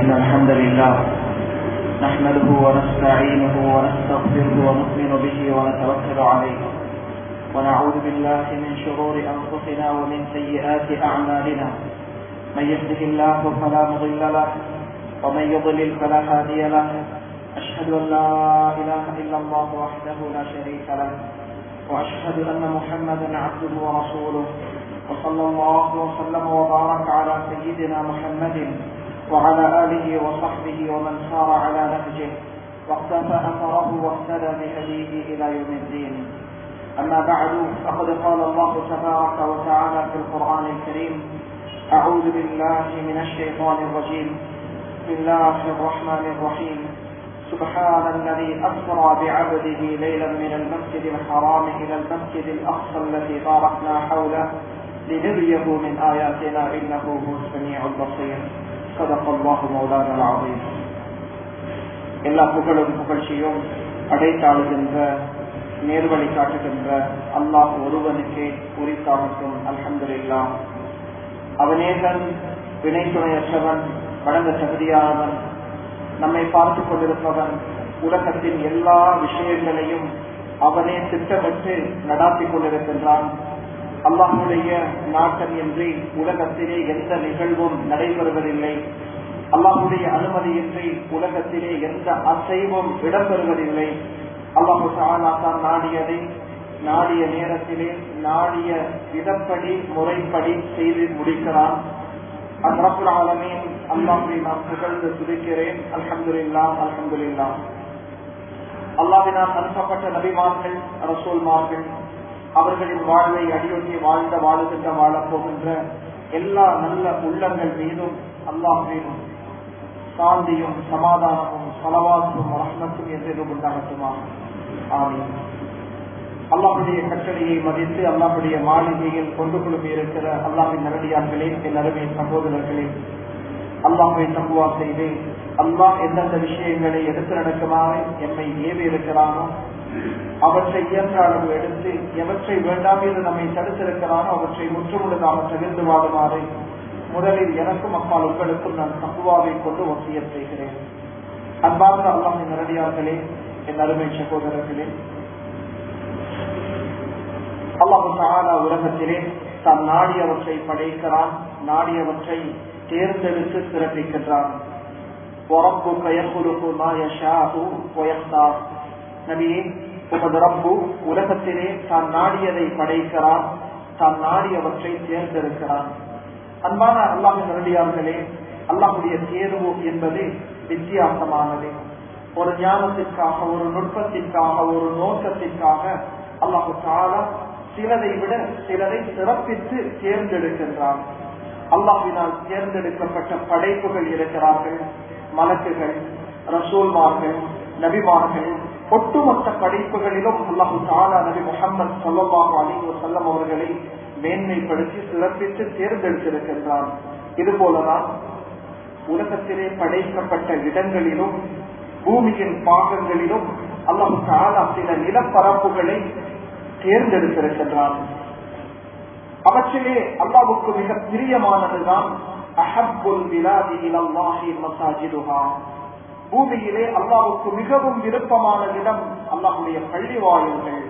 إن الحمد لله نحمده ونستعينه ونستغفره ونؤمن به ونتوكل عليه ونعوذ بالله من شرور أنفسنا ومن سيئات أعمالنا من يهده الله فلا مضل له ومن يضلل فلا هادي له أشهد أن لا إله إلا الله وحده لا شريك له وأشهد أن محمدا عبده ورسوله وصلى الله وسلم وبارك على سيدنا محمد وعلى آله وصحبه ومن سار على نهجه واقتفى أثره واهتدى بهديه إلى يوم الدين أما بعد فقد قال الله تبارك وتعالى في القرآن الكريم أعوذ بالله من الشيطان الرجيم بسم الله الرحمن الرحيم سبحان الذي أسرى بعبده ليلا من المسجد الحرام إلى المسجد الأقصى الذي باركنا حوله لنريه من آياتنا إنه هو السميع البصير صدق الله مولانا العظيم எல்லா புகழும் புகழ்ச்சியும் அடைத்தாளுகின்ற நேர்வழி காட்டுகின்ற அல்லாஹ் ஒருவனுக்கே உரித்தாமட்டும் அல்ஹம்துலில்லா அவனேகன் வினை துணையற்றவன் வழங்க தகுதியானவன் நம்மை பார்த்து கொண்டிருப்பவன் உலகத்தின் எல்லா விஷயங்களையும் அவனே திட்டமிட்டு நடாத்தி கொண்டிருக்கின்றான் அல்லாஹுடைய நாட்டம் இன்றி உலகத்திலே எந்த நிகழ்வும் நடைபெறுவதில்லை அல்லாஹுடைய அனுமதியின்றி உலகத்திலே எந்த அசைவும் இடம்பெறுவதில்லை அல்லாஹு தான் நாடியதை நாடிய நேரத்திலே நாடிய விதப்படி முறைப்படி செய்து முடிக்கிறான் அந்நபுல் ஆலமீன் அல்லாஹை நான் புகழ்ந்து துதிக்கிறேன் அல்ஹம்துலில்லா அல்ஹம்துலில்லா அல்லாவினால் அனுப்பப்பட்ட நபிமார்கள் ரசூல்மார்கள் அவர்களின் வாழ்வை அடியொட்டி வாழ்ந்த வாழுகின்ற வாழப் போகின்ற எல்லா நல்ல உள்ளங்கள் மீதும் அல்லாஹ் மீதும் சாந்தியும் சமாதானமும் பலவாசும் ரஹ்மத்தும் என்றும் உண்டாகட்டுமா ஆமீன் அல்லாஹுடைய கட்டளையை மதித்து அல்லாஹுடைய மாளிகையில் கொண்டு குழுமி இருக்கிற அல்லாஹின் நல்லடியார்களே என் அருமை சகோதரர்களே அல்லாஹை தங்குவா செய்து அல்லாஹ் எந்தெந்த விஷயங்களை எடுத்து நடக்குமாறு எம்மை ஏவி இருக்கிறானோ அவற்றை இயன்ற அளவு எடுத்து எவற்றை வேண்டாம் என்று நம்மை தடுத்திருக்கிறானோ அவற்றை முற்றுமுழுதாக தவிர்த்து வாடுமாறு முதலில் எனக்கும் அப்பால் உங்களுக்கும் நான் தக்குவாவை கொண்டு ஒசிய செய்கிறேன் அன்பார்ந்த அல்லாஹின் நேரடியார்களே என் அருமை சகோதரர்களே அல்லாஹு தாலா உலகத்திலே தான் நாடியவற்றை படைக்கிறான் நாடியவற்றை தேர்ந்தெடுத்து சிறப்பிக்கின்றான் நபியே உமது ரப்பு உலகத்திலே தான் நாடியதை படைக்கிறான் தான் நாடியவற்றை தேர்ந்தெடுக்கிறான் அன்பான அல்லாஹின் நேரடியார்களே அல்லாஹுடைய தேர்வு என்பது வித்தியாசமானது ஒரு ஞானத்திற்காக ஒரு நுட்பத்திற்காக ஒரு நோக்கத்திற்காக அல்லாஹு தாலா சிலரை விட சிலரை சிறப்பித்து தேர்ந்தெடுக்கின்றான் அல்லாஹினால் தேர்ந்தெடுக்கப்பட்ட படைப்புகள் இருக்கிறார்கள் மலக்குகள் ரசூல்மார்கள் நபிமார்கள் ஒட்டுமொத்த படைப்புகளிலும் அல்லாஹு தாலா நபி முகமது சொல்லமாக அலிவு செல்லம் அவர்களை மேன்மைப்படுத்தி சிறப்பித்து தேர்ந்தெடுத்திருக்கின்றான் இது போலதான் உலகத்திலே படைக்கப்பட்ட இடங்களிலும் பூமியின் பாகங்களிலும் அல்லாஹு தாலா சில நிலப்பரப்புகளை தேர்ந்தெடுத்திருக்கின்றான் அவற்றிலே அல்லாவுக்கு மிக பிரியமானதுதான் அஹப்புல் விலாதி இலல்லாஹி மசாஜிதுஹா பூமியிலே அல்லாவுக்கு மிகவும் விருப்பமான இடம் அல்லாஹுடைய பள்ளி வாயில்கள்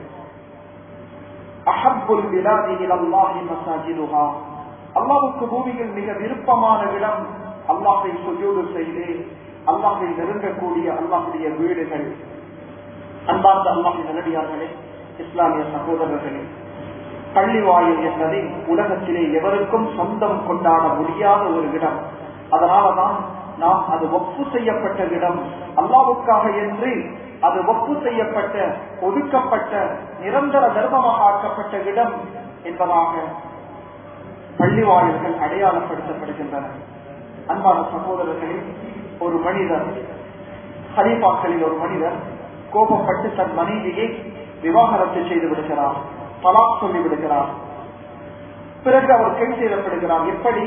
அஹப்புல் விலாதி இலல்லாஹி மசாஜிதுஹா அல்லாவுக்கு பூமியில் மிக விருப்பமான இடம் அல்லாஹை சுஜூடு செய்து அல்லாஹை நெருங்கக்கூடிய அல்லாஹுடைய வீடுகள் அன்பார்ந்த அல்லாஹின் நல்லடியார்களே இஸ்லாமிய சகோதரர்களே பள்ளி வாயில் என்பதை உலகத்திலே எவருக்கும் சொந்தம் கொண்டாட முடியாத ஒரு இடம் அதனாலதான் நாம் அது ஒப்பு செய்யப்பட்ட இடம் அல்லாவுக்காக என்று அது ஒப்பு செய்யப்பட்ட ஒதுக்கப்பட்ட நிரந்தர தர்மமாக ஆக்கப்பட்ட இடம் என்பதாக பள்ளி வாயில்கள் அடையாளப்படுத்தப்படுகின்றன அன்பான சகோதரர்களில் ஒரு மனிதர் ஹரிபாக்களில் ஒரு மனிதர் கோபப்பட்டு தன் மனைவியை விவாகரத்து செய்து விடுகிறார் தலாக் சொல்லி விடுகிறார் பிறகு அவர் கைது செய்யப்படுகிறார் எப்படி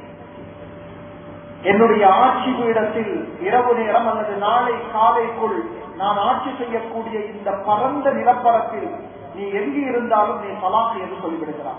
என்னுடைய ஆட்சி பீடத்தில் இரவு நேரம் அல்லது நாளை காலைக்குள் நான் ஆட்சி செய்யக்கூடிய இந்த பரந்த நிலப்பரப்பில் நீ எங்கு இருந்தாலும் நீ தலாக் என்று சொல்லிவிடுகிறார்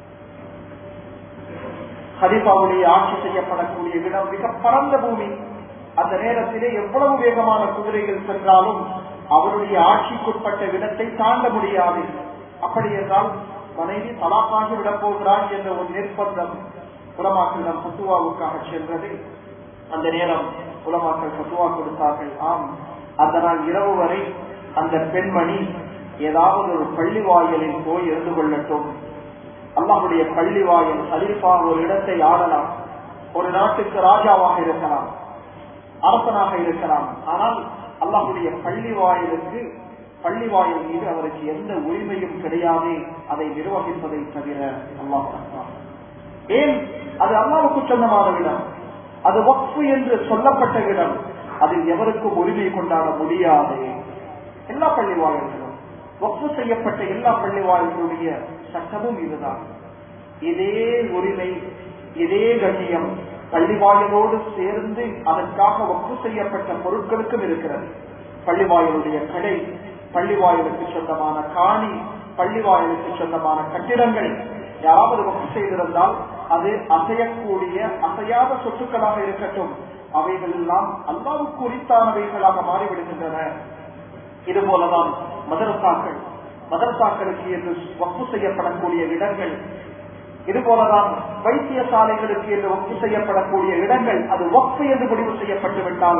ஹரிபாவுடைய ஆட்சி செய்யப்படக்கூடிய இடம் மிக பரந்த பூமி அந்த நேரத்திலே எவ்வளவு வேகமான குதிரைகள் சென்றாலும் அவருடைய ஆட்சிக்குட்பட்ட விடத்தை தாண்ட முடியாது அப்படி என்றால் மனைவி தலாக்காகி விடப் போகிறாள் என்ற ஒரு நிர்பந்தம் உலமாக்களிடம் பத்துவாவுக்காக சென்றது அந்த நேரம் உலமாக்கள் பத்துவா கொடுத்தார்கள் ஆம் அந்த நாள் இரவு வரை அந்த பெண்மணி ஏதாவது ஒரு பள்ளி வாயலில் போய் இருந்து கொள்ளட்டும் அல்லாஹுடைய பள்ளி வாயில் சலீஃபாக ஒரு இடத்தை ஆடலாம் ஒரு நாட்டுக்கு ராஜாவாக இருக்கலாம் அரசனாக இருக்கலாம் ஆனால் அல்லாஹுடைய பள்ளி வாயிலுக்கு பள்ளி வாயில் மீது அவருக்கு எந்த உரிமையும் கிடையாது அதை நிர்வகிப்பதை தவிர அல்லாஹ் ஏன் அது அல்லாவுக்கு சொந்தமான இடம் அது வக்ஃபு என்று சொல்லப்பட்ட இடம் அதில் எவருக்கும் உரிமை கொண்டாட முடியாது எல்லா பள்ளி வாயில்களும் வக்ஃபு செய்யப்பட்ட எல்லா பள்ளி வாயில்களுடைய சட்டமும் இதுதான் இதே உரிமை இதே கண்ணியம் பள்ளிவாயலோடு சேர்ந்து அதற்காக ஒப்பு செய்யப்பட்ட பொருட்களுக்கும் இருக்கிறது பள்ளிவாயலுடைய கடை பள்ளிவாயலுக்கு சொந்தமான காணி பள்ளிவாயலுக்கு சொந்தமான கட்டிடங்கள் யாராவது ஒப்பு செய்திருந்தால் அது அசையக்கூடிய அசையாத சொத்துக்களாக இருக்கட்டும் அவைகள் எல்லாம் அல்லாவுக்கு உரித்தானவைகளாக மாறிவிடுகின்றன இது போலதான் மதரசாக்கள் மதரசாக்களுக்கு என்று ஒப்பு செய்யப்படக்கூடிய இடங்கள் இது போலதான் வைத்தியசாலைகளுக்கு என்று ஒப்பு செய்யப்படக்கூடிய இடங்கள் அது ஒப்பு என்று முடிவு செய்யப்பட்டு விட்டால்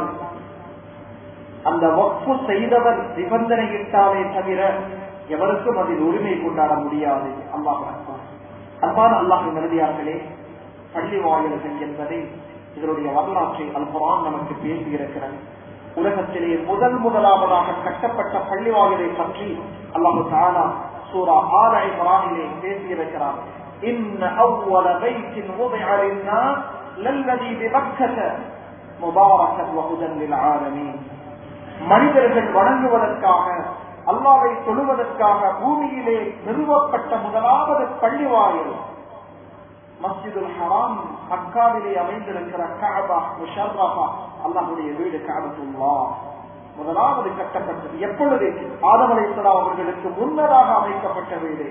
அந்த ஒப்பு செய்தவர் நிபந்தனையிட்டாலே தவிர எவருக்கும் அதில் உரிமை கொண்டாட முடியாது அல்லாஹ் அன்பான அல்லாஹ் நிறுதியார்களே பள்ளி வாயில்கள் என்பதை இதனுடைய வரலாற்றை அல்பரான் நமக்கு பேசியிருக்கிறது உலகத்திலே முதல் முதலாவதாக கட்டப்பட்ட பள்ளி வாயிலை பற்றி அல்லாஹு தாலா சூரா ஆலை பரானிலே பேசியிருக்கிறார் إن أول بيت وضع للناس للذي بمكة مباركا وهدى للعالمين மனிதர்கள் வணங்குவதற்காக அல்லாவை தொழுவதற்காக பூமியிலே நிறுவப்பட்ட முதலாவது பள்ளி வாயில் மஸ்ஜிதுல் ஹராம் மக்காவிலே அமைந்திருக்கிற கஅபா முஷர்ரஃபா அல்லாஹ்வுடைய வீடு கஅபத்துல்லா முதலாவது கட்டப்பட்டது எப்பொழுது ஆதம் அலைஹிஸ்ஸலாம் அவர்களுக்கு முன்னதாக அமைக்கப்பட்ட வீடு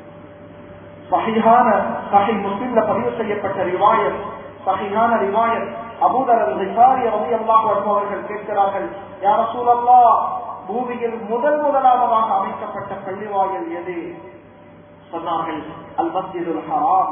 சஹிஹான சஹி முஸ்லிம்ல பதிவு செய்யப்பட்ட ரிவாயத் சஹிஹான ரிவாயத் அபூதர் அல் ரிஃபாரி ரலியல்லாஹு அன்ஹு அவர்கள் கேட்கிறார்கள் யா ரசூலல்லாஹ் பூமியில் முதல் முதலாவதாக அமைக்கப்பட்ட பள்ளிவாயல் எது சொன்னார்கள் அல் மஸ்ஜிதுல் ஹராம்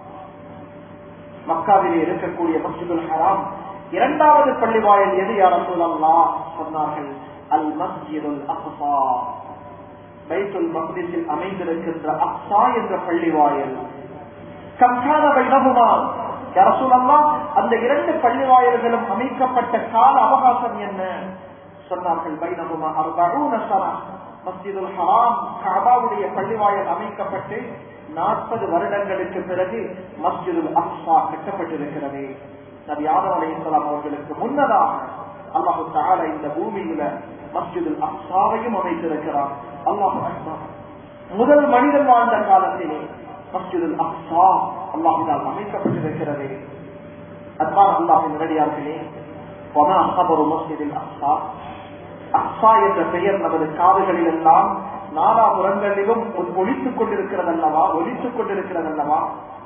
மக்காவிலே இருக்கக்கூடிய மஸ்ஜிதுல் ஹராம் இரண்டாவது பள்ளிவாயல் எது யார் ரசூலல்லாஹ் சொன்னார்கள் அல் மஸ்ஜிதுல் அக்ஸா பைத்துல் மக்திஸில் அமைந்திருக்கின்ற அக்ஸா என்ற பள்ளிவாயல் கம்கான வைனகுமா யரசூலல்லாஹ் அந்த இரண்டு பள்ளிவாயல்களும் அமைக்கப்பட்ட கால அவகாசம் என்ன சொன்னார்கள் பைனகுமா அர்பூன சனா மஸ்ஜிதுல் ஹராம் கபாவுடைய பள்ளிவாயல் அமைக்கப்பட்டு நாற்பது வருடங்களுக்கு பிறகு மஸ்ஜிதுல் அக்ஸா கட்டப்பட்டிருக்கிறது நபி ஆதம் அலைஹிஸ்ஸலாம் அவர்களுக்கு முன்னதாக அல்லாஹு தஆலா இந்த பூமியில மஸ்ஜிதுல் அக்ஸாவையும் அமைத்திருக்கிறார் அல்லாஹு அக்பர் முதல் மனிதன் வாழ்ந்த காலத்திலே மஸ்ஜிதுல் அக்ஸா அல்லாஹினால் அமைக்கப்பட்டிருக்கிறது அன்பான அல்லாஹின் நேரடியார்களே வமா ஹபரு மஸ்ஜிதில் அக்ஸா அக்ஸா என்ற பெயர் நமது காதுகளில் எல்லாம் நாலாபுரங்களிலும் ஒழித்துக் கொண்டிருக்கிறது அல்லவா ஒழித்துக் கொண்டிருக்கிறது அல்லவா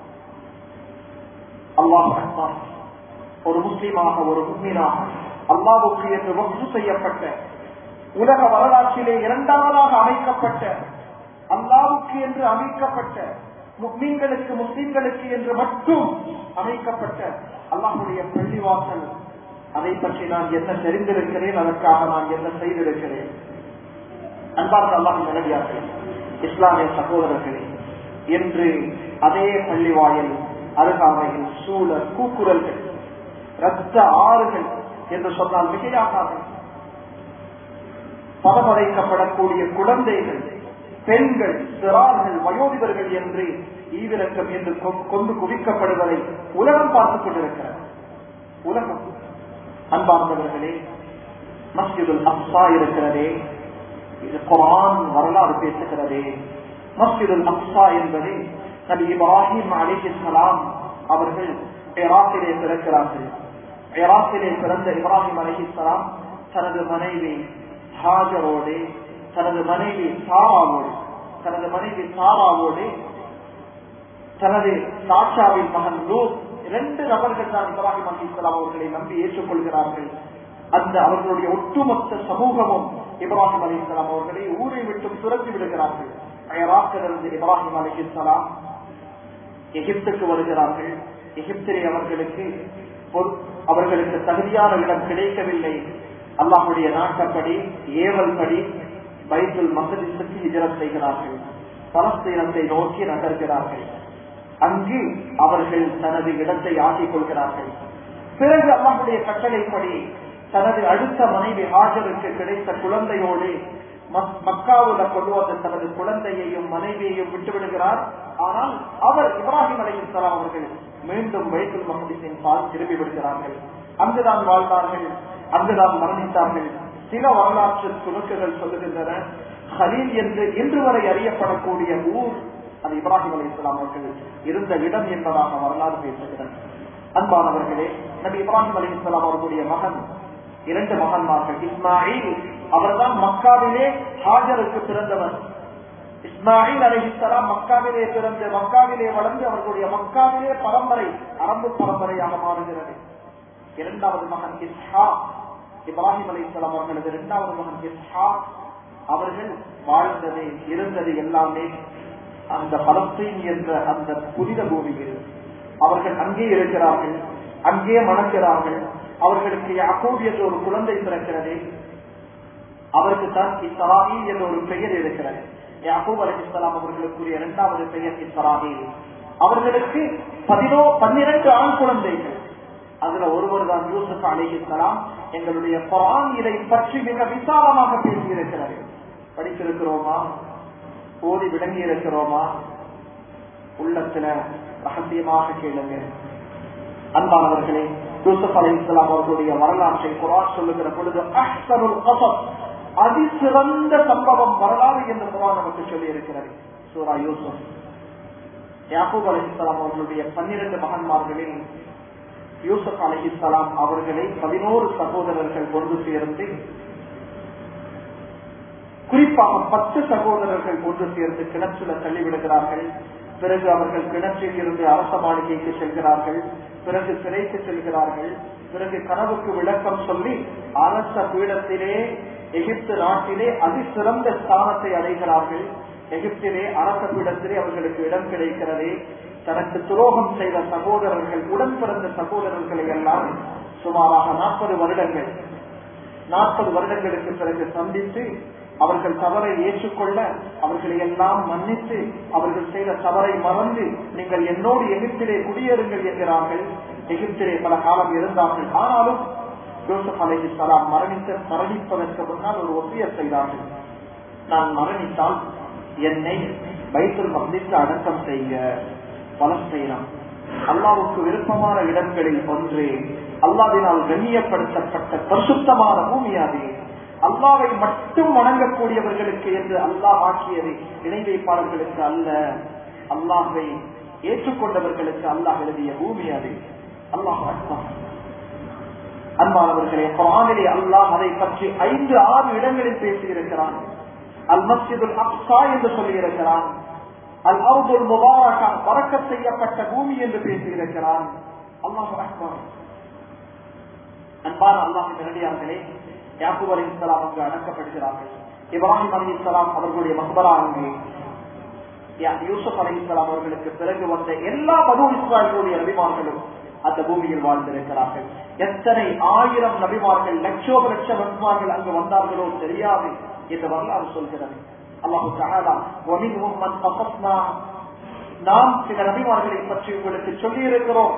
அல்லாஹ் அக்பர் ஒரு முஸ்லீமாக ஒரு முஸ்லீமாக அல்லாவுக்கு என்று வகுப்பு செய்யப்பட்ட உலக வரலாற்றிலே இரண்டாவதாக அமைக்கப்பட்ட அல்லாவுக்கு என்று அமைக்கப்பட்ட முஸ்லீம்களுக்கு முஸ்லீம்களுக்கு என்று மட்டும் அமைக்கப்பட்ட அல்லாஹுடைய பள்ளிவாசல் அதை பற்றி நான் என்ன தெரிந்திருக்கிறேன் அதற்காக நான் என்ன செய்திருக்கிறேன் அன்பார்ந்த அல்லாஹ் நிலவியார்கள் இஸ்லாமிய சகோதரர்களே என்று அதே பள்ளிவாயல் அருகாமையில் சூழல் கூக்குரல்கள் ரத்த ஆறுகள் என்று சொன்னால் மிகையாகாது பதமடைக்கப்படக்கூடிய குழந்தைகள் பெண்கள் சிறார்கள் வயோதிபர்கள் என்று ஈவிரக்கம் என்று கொண்டு குவிக்கப்படுவதை உலகம் பார்த்துக் கொண்டிருக்கிறது உலகம் அன்பார்ந்தவர்களே மஸ்ஜிதுல் அப்சா இருக்கிறதே இது குரான் வரலாறு பேசுகிறதே மஸ்ஜிதுல் அப்சா என்பது நபி இப்ராஹிம் அலிஹிஸ்லாம் அவர்கள் ஈராக்கிலே பிறக்கிறார்கள் ஈராக்கிலே பிறந்த இப்ராஹிம் அலிஹிஸ்லாம் தனது மனைவி ஹாஜரோடு தனது மனைவி சாராவோடு தனது மனைவி சாராவோடு தனது சாட்சாவின் மகன் லூத் இரண்டு நபர்கள் தான் இப்ராஹிம் அலி இஸ்லாம் அவர்களை நம்பி ஏற்றுக்கொள்கிறார்கள் அந்த அவர்களுடைய ஒட்டுமொத்த சமூகமும் இப்ராஹிம் அலி இஸ்லாம் அவர்களை ஊரை விட்டு துரத்தி விடுகிறார்கள் அயராக்கிலிருந்து இப்ராஹிம் அலி இஸ்லாம் எகிப்துக்கு வருகிறார்கள் எகிப்திலே அவர்களுக்கு அவர்களுக்கு தகுதியான இடம் கிடைக்கவில்லை அல்லாஹுடைய நாட்டப்படி ஏவல் படி பைபிள் மசதிசுக்கு இதரம் செய்கிறார்கள் பலஸ்தீனத்தை நோக்கி நகர்கிறார்கள் அங்கு அவர்கள் தனது இடத்தை ஆக்கிக் கொள்கிறார்கள் பிறகு அல்லாஹுடைய கட்டளைப்படி தனது அடுத்த மனைவி ஹாஜருக்கு கிடைத்த குழந்தையோடு மக்காவுல கொண்டு வந்த தனது குழந்தையையும் மனைவியையும் விட்டுவிடுகிறார் ஆனால் அவர் இப்ராஹிம் அலி இஸ்லாம் அவர்கள் மீண்டும் வைத்துல் மஹதிசின் பால் திரும்பி விடுகிறார்கள் அங்குதான் வாழ்ந்தார்கள் அங்குதான் மரணித்தார்கள் சில வரலாற்று துணுக்குகள் சொல்லுகின்றன ஹலீல் என்று இன்று வரை அறியப்படக்கூடிய ஊர் அது இப்ராஹிம் அலி இஸ்லாம் அவர்கள் இருந்த இடம் என்பதாக வரலாறு பேசுகிறது அன்பானவர்களே நபி இப்ராஹிம் அலி இஸ்லாம் அவர்களுடைய மகன் இரண்டு மகன்மார்கள் இஸ்மாயில் அவர்தான் மக்காவிலே ஹாஜருக்கு பிறந்தவர் இஸ்மாயில் அலிஹிஸ்லாம் மக்காவிலே பிறந்து மக்காவிலே வளர்ந்து அவர்களுடைய மக்காவிலே பரம்பரை அரபு பரம்பரையாக மாறுகிறது இரண்டாவது மகன் இஸ்ஹா இப்ராஹிம் அலி இஸ்லாம் அவர்களது இரண்டாவது மகன் இஸ்ஹா அவர்கள் வாழ்ந்தது இருந்தது எல்லாமே அந்த பலஸ்தீன் என்ற அந்த புனித பூமியில் அவர்கள் அங்கே இருக்கிறார்கள் அங்கே மணக்கிறார்கள் அவர்களுக்கு யாக்கூப் என்ற ஒரு குழந்தை பிறக்கிறது அவருக்கு தான் இஸ்ராஹி என்ற ஒரு பெயர் இருக்கிறது யாக்கூப் அலி இஸ்லாம் அவர்களுக்குரிய இரண்டாவது பெயர் இஸ்ராஹி அவர்களுக்கு பதினோ பன்னிரண்டு ஆண் குழந்தைகள் அதுல ஒருவர் தான் யூசுப் அலி இஸ்லாம் எங்களுடைய குரான் இதை பற்றி மிக விசாலமாக பேசியிருக்கிறது படித்திருக்கிறோமா ஓதி விளங்கி இருக்கிறோமா உள்ளத்துல ரகசியமாக கேளுங்க அன்பானவர்களே யூசுப் அலி இஸ்லாம் அவர்களுடைய வரலாற்றை குரான் சொல்லுகிற பொழுது அஹ்சனுல் கசப் அதிசிறந்த சம்பவம் வரலாறு என்று குரான் நமக்கு சொல்லி இருக்கிறது சூரா யூசுப் யாக்கூப் அலி இஸ்லாம் அவர்களுடைய பன்னிரண்டு மகன்மார்களில் யூசுப் அலி இஸ்லாம் அவர்களை பதினோரு சகோதரர்கள் கொண்டு சேர்ந்து குறிப்பாக பத்து சகோதரர்கள் ஒன்று சேர்ந்து கிணற்றுல தள்ளிவிடுகிறார்கள் பிறகு அவர்கள் கிணற்றில் இருந்து அரச மாளிகைக்கு செல்கிறார்கள் பிறகு சிறைக்கு செல்கிறார்கள் பிறகு கனவுக்கு விளக்கம் சொல்லி அரச பீடத்திலே எகிப்து நாட்டிலே அதிசிறந்த ஸ்தானத்தை அடைகிறார்கள் எகிப்திலே அரச பீடத்திலே அவர்களுக்கு இடம் கிடைக்கிறது தனக்கு துரோகம் செய்த சகோதரர்கள் உடன் பிறந்த சகோதரர்களை எல்லாம் சுமாராக நாற்பது வருடங்கள் நாற்பது வருடங்களுக்கு பிறகு சந்தித்து அவர்கள் தவறை ஏற்றுக்கொள்ள அவர்களை எல்லாம் மன்னித்து அவர்கள் செய்த தவறை மறந்து நீங்கள் என்னோடு எகிப்திலே குடியேறுங்கள் என்கிறார்கள் எகிப்திலே பல காலம் இருந்தார்கள் ஆனாலும் ஜோசப் அலஹி சலாம் மரணித்த மரணிப்பதற்கு முன்னால் ஒரு ஒப்பிய செய்தார்கள் நான் மரணித்தால் என்னை வைத்தல் மந்தித்து அடக்கம் செய்ய பலஸ்தீனம் அல்லாவுக்கு விருப்பமான இடங்களில் ஒன்று அல்லாவினால் கண்ணியப்படுத்தப்பட்ட பரிசுத்தமான பூமியாதே அல்லாவை மட்டும் வணங்கக்கூடியவர்களுக்கு என்று அல்லாஹ் ஆக்கியது இணை வைப்பாளர்களுக்கு அல்ல அல்லாஹை ஏற்றுக்கொண்டவர்களுக்கு அல்லாஹ் எழுதிய பூமி அது அல்லாஹ் அன்பானவர்களே குரானிலே அல்லாஹ் அதை பற்றி ஐந்து ஆறு இடங்களில் பேசியிருக்கிறான் அல் மஸ்ஜிதுல் அப்சா என்று சொல்லியிருக்கிறான் அல் அவுதுல் முபாரகா வரக்க செய்யப்பட்ட பூமி என்று பேசியிருக்கிறான் அல்லாஹ் அக்பர் அன்பான அல்லாஹ் நேரடியார்களே யாக்கூப் அலி இஸ்லாம் அங்கு அடக்கப்படுகிறார்கள் இப்ராஹிம் அலி இஸ்லாம் அவர்களுடைய மக்பரா அங்கே யூசுப் அலி இஸ்லாம் அவர்களுக்கு பிறகு வந்த எல்லா மது இஸ்லாமியுடைய நபிமார்களும் அந்த பூமியில் வாழ்ந்திருக்கிறார்கள் எத்தனை ஆயிரம் நபிமார்கள் லட்சோப லட்ச நபிமார்கள் அங்கு வந்தார்களோ தெரியாது என்று வரலாறு சொல்கிறது அல்லாஹு நாம் சில நபிமார்களை பற்றி உங்களுக்கு சொல்லி இருக்கிறோம்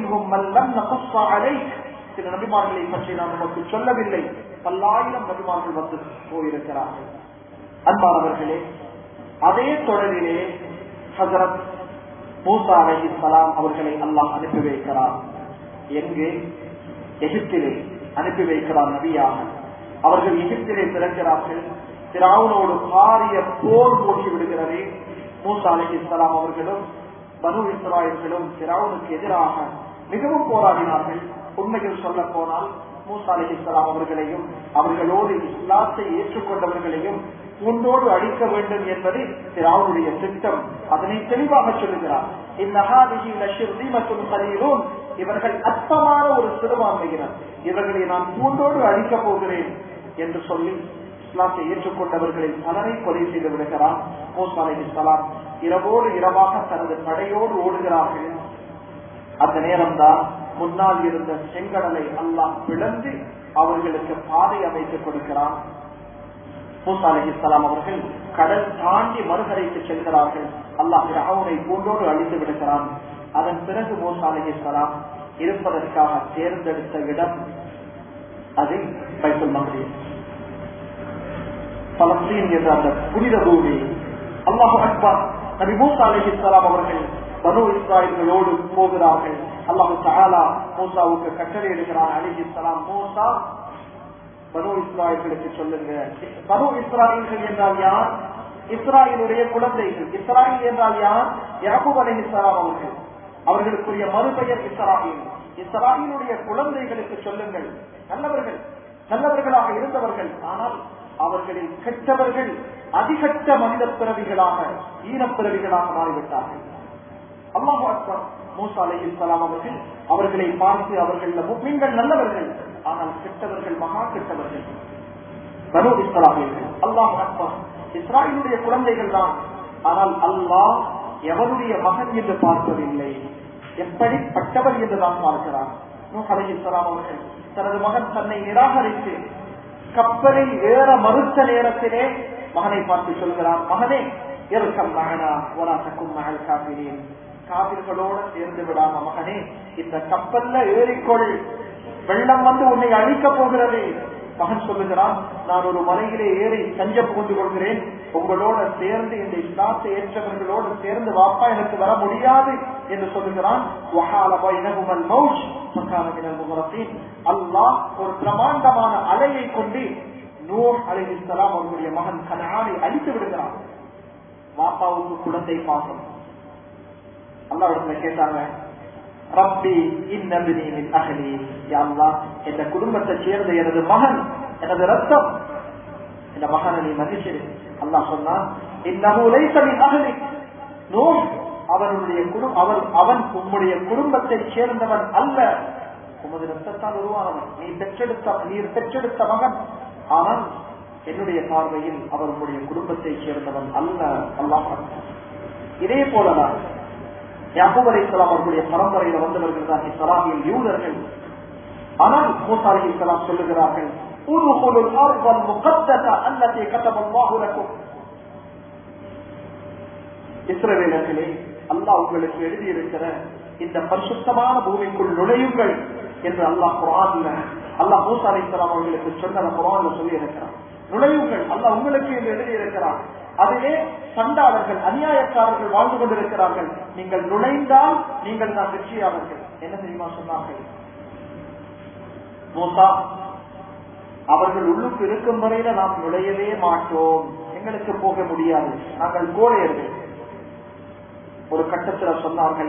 சில நபிமார்களை பற்றி நாம் நமக்கு சொல்லவில்லை பல்லாயிரம் நபிமார்கள் வந்து போயிருக்கிறார்கள் அன்பானவர்களே அதே தொடரிலே ஹசரத் மூசா அலி சலாம் அவர்களை அல்லாஹ் அனுப்பி வைக்கிறார் எங்கு எகிப்திலே அனுப்பி வைக்கிறார் நபியாக அவர்கள் எகிப்திலே பிறக்கிறார்கள் திராவுனோடு பாரிய போர் மூட்டி விடுகிறது மூசா அலி இஸ்லாம் அவர்களும் பனு இஸ்ராயல்களும் திராவுனுக்கு எதிராக மிகவும் போராடினார்கள் உண்மையில் சொல்ல போனால் மூசா அலி இஸ்லாம் அவர்களையும் அவர்களோடு இஸ்லாத்தை ஏற்றுக்கொண்டவர்களையும் உன்னோடு அழிக்க வேண்டும் என்பது திராவுடைய திட்டம் அதனை தெளிவாக சொல்லுகிறார் இந்நகாதிகி மற்றும் கலீலும் இவர்கள் அற்பமான ஒரு சிறுபான்மையினர் இவர்களை நான் பூண்டோடு அழிக்கப் போகிறேன் என்று சொல்லி இஸ்லாத்தை ஏற்றுக்கொண்டவர்களில் பலரை கொலை செய்து விடுகிறார் மூசா அலி இஸ்லாம் இரவோடு இரவாக தனது படையோடு ஓடுகிறார்கள் அந்த நேரம்தான் முன்னால் இருந்த செங்கடலை அல்லாஹ் பிளந்து அவர்களுக்கு பாதை அமைத்துக் கொடுக்கிறான் மூசா அலி இஸ்லாம் அவர்கள் கடல் தாண்டி மறுகரைக்கு செல்கிறார்கள் அல்லாஹ் ராவனை பூண்டோடு அழித்து விடுகிறான் அதன் பிறகு மூசா அலி இஸ்லாம் இருப்பதற்காக தேர்ந்தெடுத்த இடம் அது பைத்துல் மகரீஸ் பலஸ்தீன் என்ற அந்த புனித பூமி அல்லாஹு அக்பர் நபி மூசா அலி இஸ்லாம் அவர்கள் பனு இஸ்ராயல்களோடு போகிறார்கள் அல்லாஹு தாலா மூசாவுக்கு கட்டளையிடுகிறான் அலி இஸ்லாம் மூசா பனு இஸ்ராயல்களுக்கு சொல்லுங்க பனு இஸ்ராயல்கள் என்றால் யார் இஸ்ராயலுடைய குழந்தைகள் இஸ்ராயல் என்றால் யார் யாபூப் அலி இஸ்லாம் அவர்கள் அவர்களுக்குரிய மறுபெயர் இஸ்ராயில் இஸ்ராயிலுடைய குழந்தைகளுக்கு சொல்லுங்கள் நல்லவர்கள் நல்லவர்களாக இருந்தவர்கள் ஆனால் அவர்களில் கெட்டவர்கள் அதிகட்ட மனித பிறவிகளாக ஈனப்பிறவிகளாக மாறிவிட்டார்கள் அல்லாஹு அக்பர் மூசா அலி இஸ்லாம் அவர்கள் அவர்களை பார்த்து அவர்கள் நீங்கள் நல்லவர்கள் ஆனால் கெட்டவர்கள் மகா கெட்டவர்கள் பனு இஸ்லாமியர்கள் அல்லாஹ் அக்பர் இஸ்ராயலுடைய குழந்தைகள் தான் ஆனால் அல்லாஹ் எவருடைய மகன் என்று பார்ப்பதில்லை எப்படிப்பட்டவர் என்று தான் பார்க்கிறார் அலி இஸ்லாம் அவர்கள் தனது மகன் தன்னை நிராகரித்து கப்பலில் ஏற மறுத்த நேரத்திலே மகனை பார்த்து சொல்கிறார் மகனே இருக்கும் மகனா ஒராசக்கும் மகள் காப்பினேன் காவிர்களோட சேர்ந்து விடாம மகனே இந்த கப்பல்ல ஏறிக்கொள் வெள்ளம் வந்து உன்னை அழிக்க போகிறது மகன் சொல்லுகிறான் நான் ஒரு மலையிலே ஏறி தஞ்சம் புகுந்து கொள்கிறேன் உங்களோட சேர்ந்து இந்த இஸ்லாத்தை ஏற்றவர்களோடு சேர்ந்து வாப்பா எனக்கு வர முடியாது என்று சொல்லுகிறான் அல்லாஹ் ஒரு பிரமாண்டமான அலையை கொண்டு நூர் அலை இஸ்லாம் அவர்களுடைய மகன் கனானை அழித்து விடுகிறான் வாப்பாவுக்கு குழந்தை பாசம் அல்லாவிடத்துல கேட்டாங்க ரப்பி இன்னபினி மின் அகலி யாழ்லா இந்த குடும்பத்தை சேர்ந்த எனது மகன் எனது ரத்தம் இந்த மகனை நீ மதிச்சிரு அல்லாஹ் சொன்னான் இந்நகூலை தனி அகலி நோ அவனுடைய குடும்பம் அவன் அவன் உம்முடைய குடும்பத்தை சேர்ந்தவன் அல்ல உமது ரத்தத்தால் உருவானவன் நீ பெற்றெடுத்த நீர் பெற்றெடுத்த மகன் ஆனால் என்னுடைய பார்வையில் அவர் உம்முடைய குடும்பத்தை சேர்ந்தவன் அல்ல அல்லாஹ் இதே போலதான் யாபூப் அலி இஸ்லாம் அவர்களுடைய பரம்பரையில வந்தவர்கள் தான் இஸ்லாமியில் யூதர்கள் ஆனால் மூசா அலி இஸ்லாம் சொல்லுகிறார்கள் இஸ்ரவேலர்களே அல்லாஹ் உங்களுக்கு எழுதியிருக்கிற இந்த பரிசுத்தமான பூமிக்குள் நுழையுங்கள் என்று அல்லாஹ் குரான்ல அல்லாஹ் மூசா அலி இஸ்லாம் அவர்களுக்கு சொன்ன குரான்ல சொல்லி இருக்கிறார் நுழையுங்கள் அல்லாஹ் உங்களுக்கு என்று எழுதியிருக்கிறார் அதிலே சண்டாளர்கள் அநியாயக்காரர்கள் வாழ்ந்து கொண்டிருக்கிறார்கள் நீங்கள் நுழைந்தால் நீங்கள் தான் வெற்றியாளர்கள் என்ன தெரியுமா சொன்னார்கள் மூசா அவர்கள் உள்ளுக்கு இருக்கும் வரையில நாம் நுழையவே மாட்டோம் எங்களுக்கு போக முடியாது நாங்கள் கோழையர்கள் ஒரு கட்டத்துல சொன்னார்கள்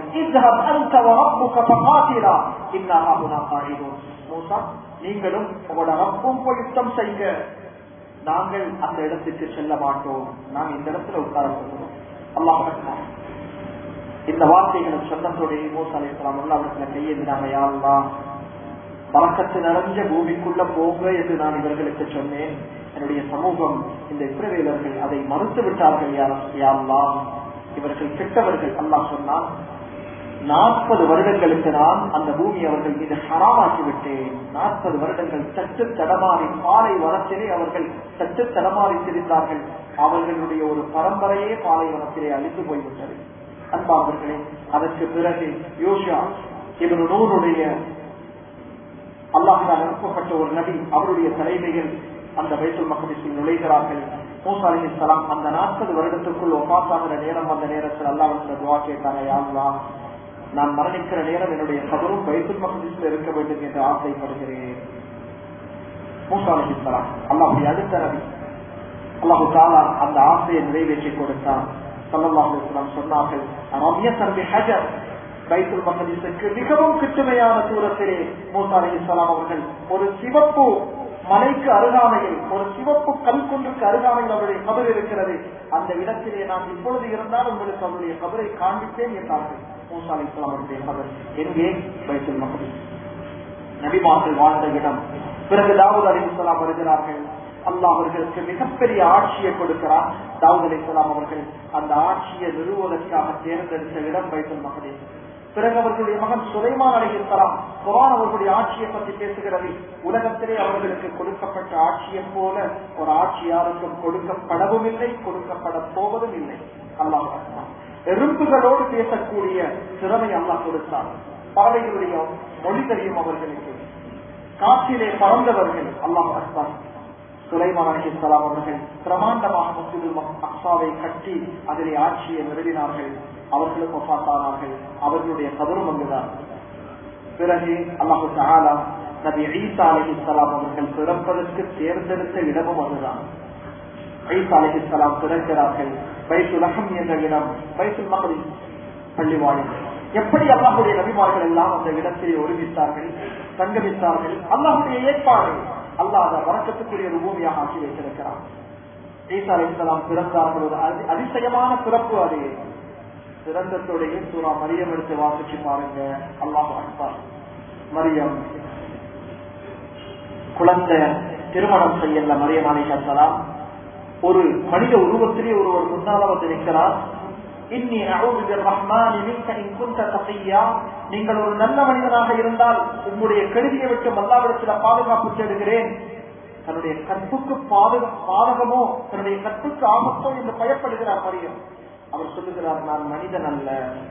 நீங்களும் உங்களோட ரப்பும் போய் யுத்தம் செய்ய நாங்கள் அந்த இடத்துக்கு செல்ல மாட்டோம் நாம் இந்த இடத்துல உட்கார போகிறோம் அல்லாஹ் இந்த வார்த்தைகளை சொன்னதோடைய மூசா அலிஸ்லாம் அவர்களை கையெழுந்தாங்க யாருலாம் பழக்கத்து நிறைஞ்ச பூமிக்குள்ள போங்க என்று நான் இவர்களுக்கு சொன்னேன் என்னுடைய சமூகம் இந்த இஸ்ரவேலர்கள் அதை மறுத்து விட்டார்கள் யாரெல்லாம் இவர்கள் கெட்டவர்கள் அல்லாஹ் சொன்னால் நாற்பது வருடங்களுக்கு நான் அந்த பூமி அவர்கள் மீது ஹராமாக்கி விட்டேன் நாற்பது வருடங்கள் சற்று தடமாறி பாலை வனத்திலே அவர்கள் சற்று தடமாறி திரிந்தார்கள் அவர்களுடைய ஒரு பரம்பரையே பாலை வனத்திலே அழிந்து போய்விட்டது அன்பாளர்களே அதற்கு பிறகு யோஷா இவர் நூறுடைய அல்லாஹால் அனுப்பப்பட்ட ஒரு நபி அவருடைய தலைமையில் அந்த வைத்துல் மக்களில் நுழைகிறார்கள் மூசா அலி இஸ்லாம் அந்த நாற்பது வருடத்துக்குள் ஒப்பாசாகிற நேரம் அந்த நேரத்தில் அல்லாஹ் துவா கேட்டாங்க யாருலா நான் மரணிக்கிற நேரம் என்னுடைய கபரும் வைத்துல் மக்களில் இருக்க வேண்டும் என்று ஆசைப்படுகிறேன் மூசா அலி இஸ்லாம் அல்லாஹுடைய அடுத்த நபி அல்லாஹு தாலா அந்த ஆசையை நிறைவேற்றி கொடுத்தான் சல்லாஹு இஸ்லாம் சொன்னார்கள் ரம்ய தம்பி ஹஜர் பைத்துல் மகதீசுக்கு மிகவும் கிட்டுமையான தூரத்திலே மூசா அலி இஸ்லாம் அவர்கள் ஒரு சிவப்பு மலைக்கு அருகாமையில் ஒரு சிவப்பு கல்குன்றுக்கு அருகாமையில் அவருடைய கபர் இருக்கிறது அந்த இடத்திலே நான் இப்பொழுது இருந்தால் உங்களுக்கு அவருடைய கபரை காண்பிப்பேன் என்றார்கள் மூசா அலி இஸ்லாமுடைய கபர் எங்கே பைத்துல் மகதீஸ் நபிமார்கள் வாழ்ந்த இடம் பிறகு தாவூத் அலி இஸ்லாம் வருகிறார்கள் அல்லாஹ் அவர்களுக்கு மிகப்பெரிய ஆட்சியை கொடுக்கிறார் தாவூத் அலி இஸ்லாம் அவர்கள் அந்த ஆட்சியை நிறுவுவதற்காக தேர்ந்தெடுத்த இடம் பைத்துல் மகதீஸ் பிறகு அவர்களுடைய மகன் சுலைமான் அலி இஸ்லாம் குரான் அவர்களுடைய ஆட்சியை பற்றி பேசுகிறது உலகத்திலே அவர்களுக்கு கொடுக்கப்பட்ட ஆட்சியை போல ஒரு ஆட்சி யாருக்கும் கொடுக்கப்படவும் இல்லை கொடுக்கப்பட போவதும் இல்லை அல்லாஹ் அக்பர். எறும்புகளோடு பேசக்கூடிய திறமை அல்லாஹ் கொடுத்தார் பறவைகளுடைய மொழி தெரியும் அவர்களுக்கு காற்றிலே பறந்தவர்கள் அல்லாஹ் அக்பர் சுலைமான் அலிசலாம் அவர்கள் பிரமாண்டமாக மசூதுல் அக்சாவை கட்டி அதிலே ஆட்சியை நிறுவினார்கள் அவர்களும் ஒப்பாத்தானார்கள் அவர்களுடைய கதரும் அங்குதான் பிறகு அல்லாஹு தஆலா நபி ஈசா அலிஹிஸ்லாம் அவர்கள் பிறப்பதற்கு தேர்ந்தெடுத்த இடமும் அதுதான் ஈசா அலிஹிஸ்லாம் பிறக்கிறார்கள் பைத்துல் அஹம் என்ற இடம் பைத்துல் மகதி பள்ளிவாழி எப்படி அல்லாஹுடைய நபிமார்கள் எல்லாம் அந்த இடத்திலே ஒருமித்தார்கள் சங்கமித்தார்கள் அல்லாஹுடைய ஏற்பாடு அல்லாஹ் அதை வரக்கத்துக்குரிய ஒரு பூமியாக ஆக்கி வைத்திருக்கிறார் ஈசா அலிஸ்லாம் பிறந்தார்கள் ஒரு அதி- அதிசயமான பிறப்பு அது பிறந்தத்தோடைய சூறா மரியம் எடுத்து வாசிச்சு பாருங்க அல்லாஹ் அக்பர் மரியம் குழந்தை திருமணம் செய்யல மரியம் அலிஹலாம் ஒரு மனித உருவத்திலே ஒருவர் முன்னால வந்து நிற்கிறார் இன்னி அவுது ரஹ்மான் மின்க இன் குன்த தகையா நீங்கள் ஒரு நல்ல மனிதனாக இருந்தால் உங்களுடைய கெடுதியை விட்டு மல்லாவிடத்தில் பாதுகாப்பு தேடுகிறேன் தன்னுடைய கற்புக்கு பாதுகா பாதகமோ தன்னுடைய கற்புக்கு ஆபத்தோ என்று பயப்படுகிறார் மரியம் அவர் சொல்லுகிறார் நான் மனிதன் அல்ல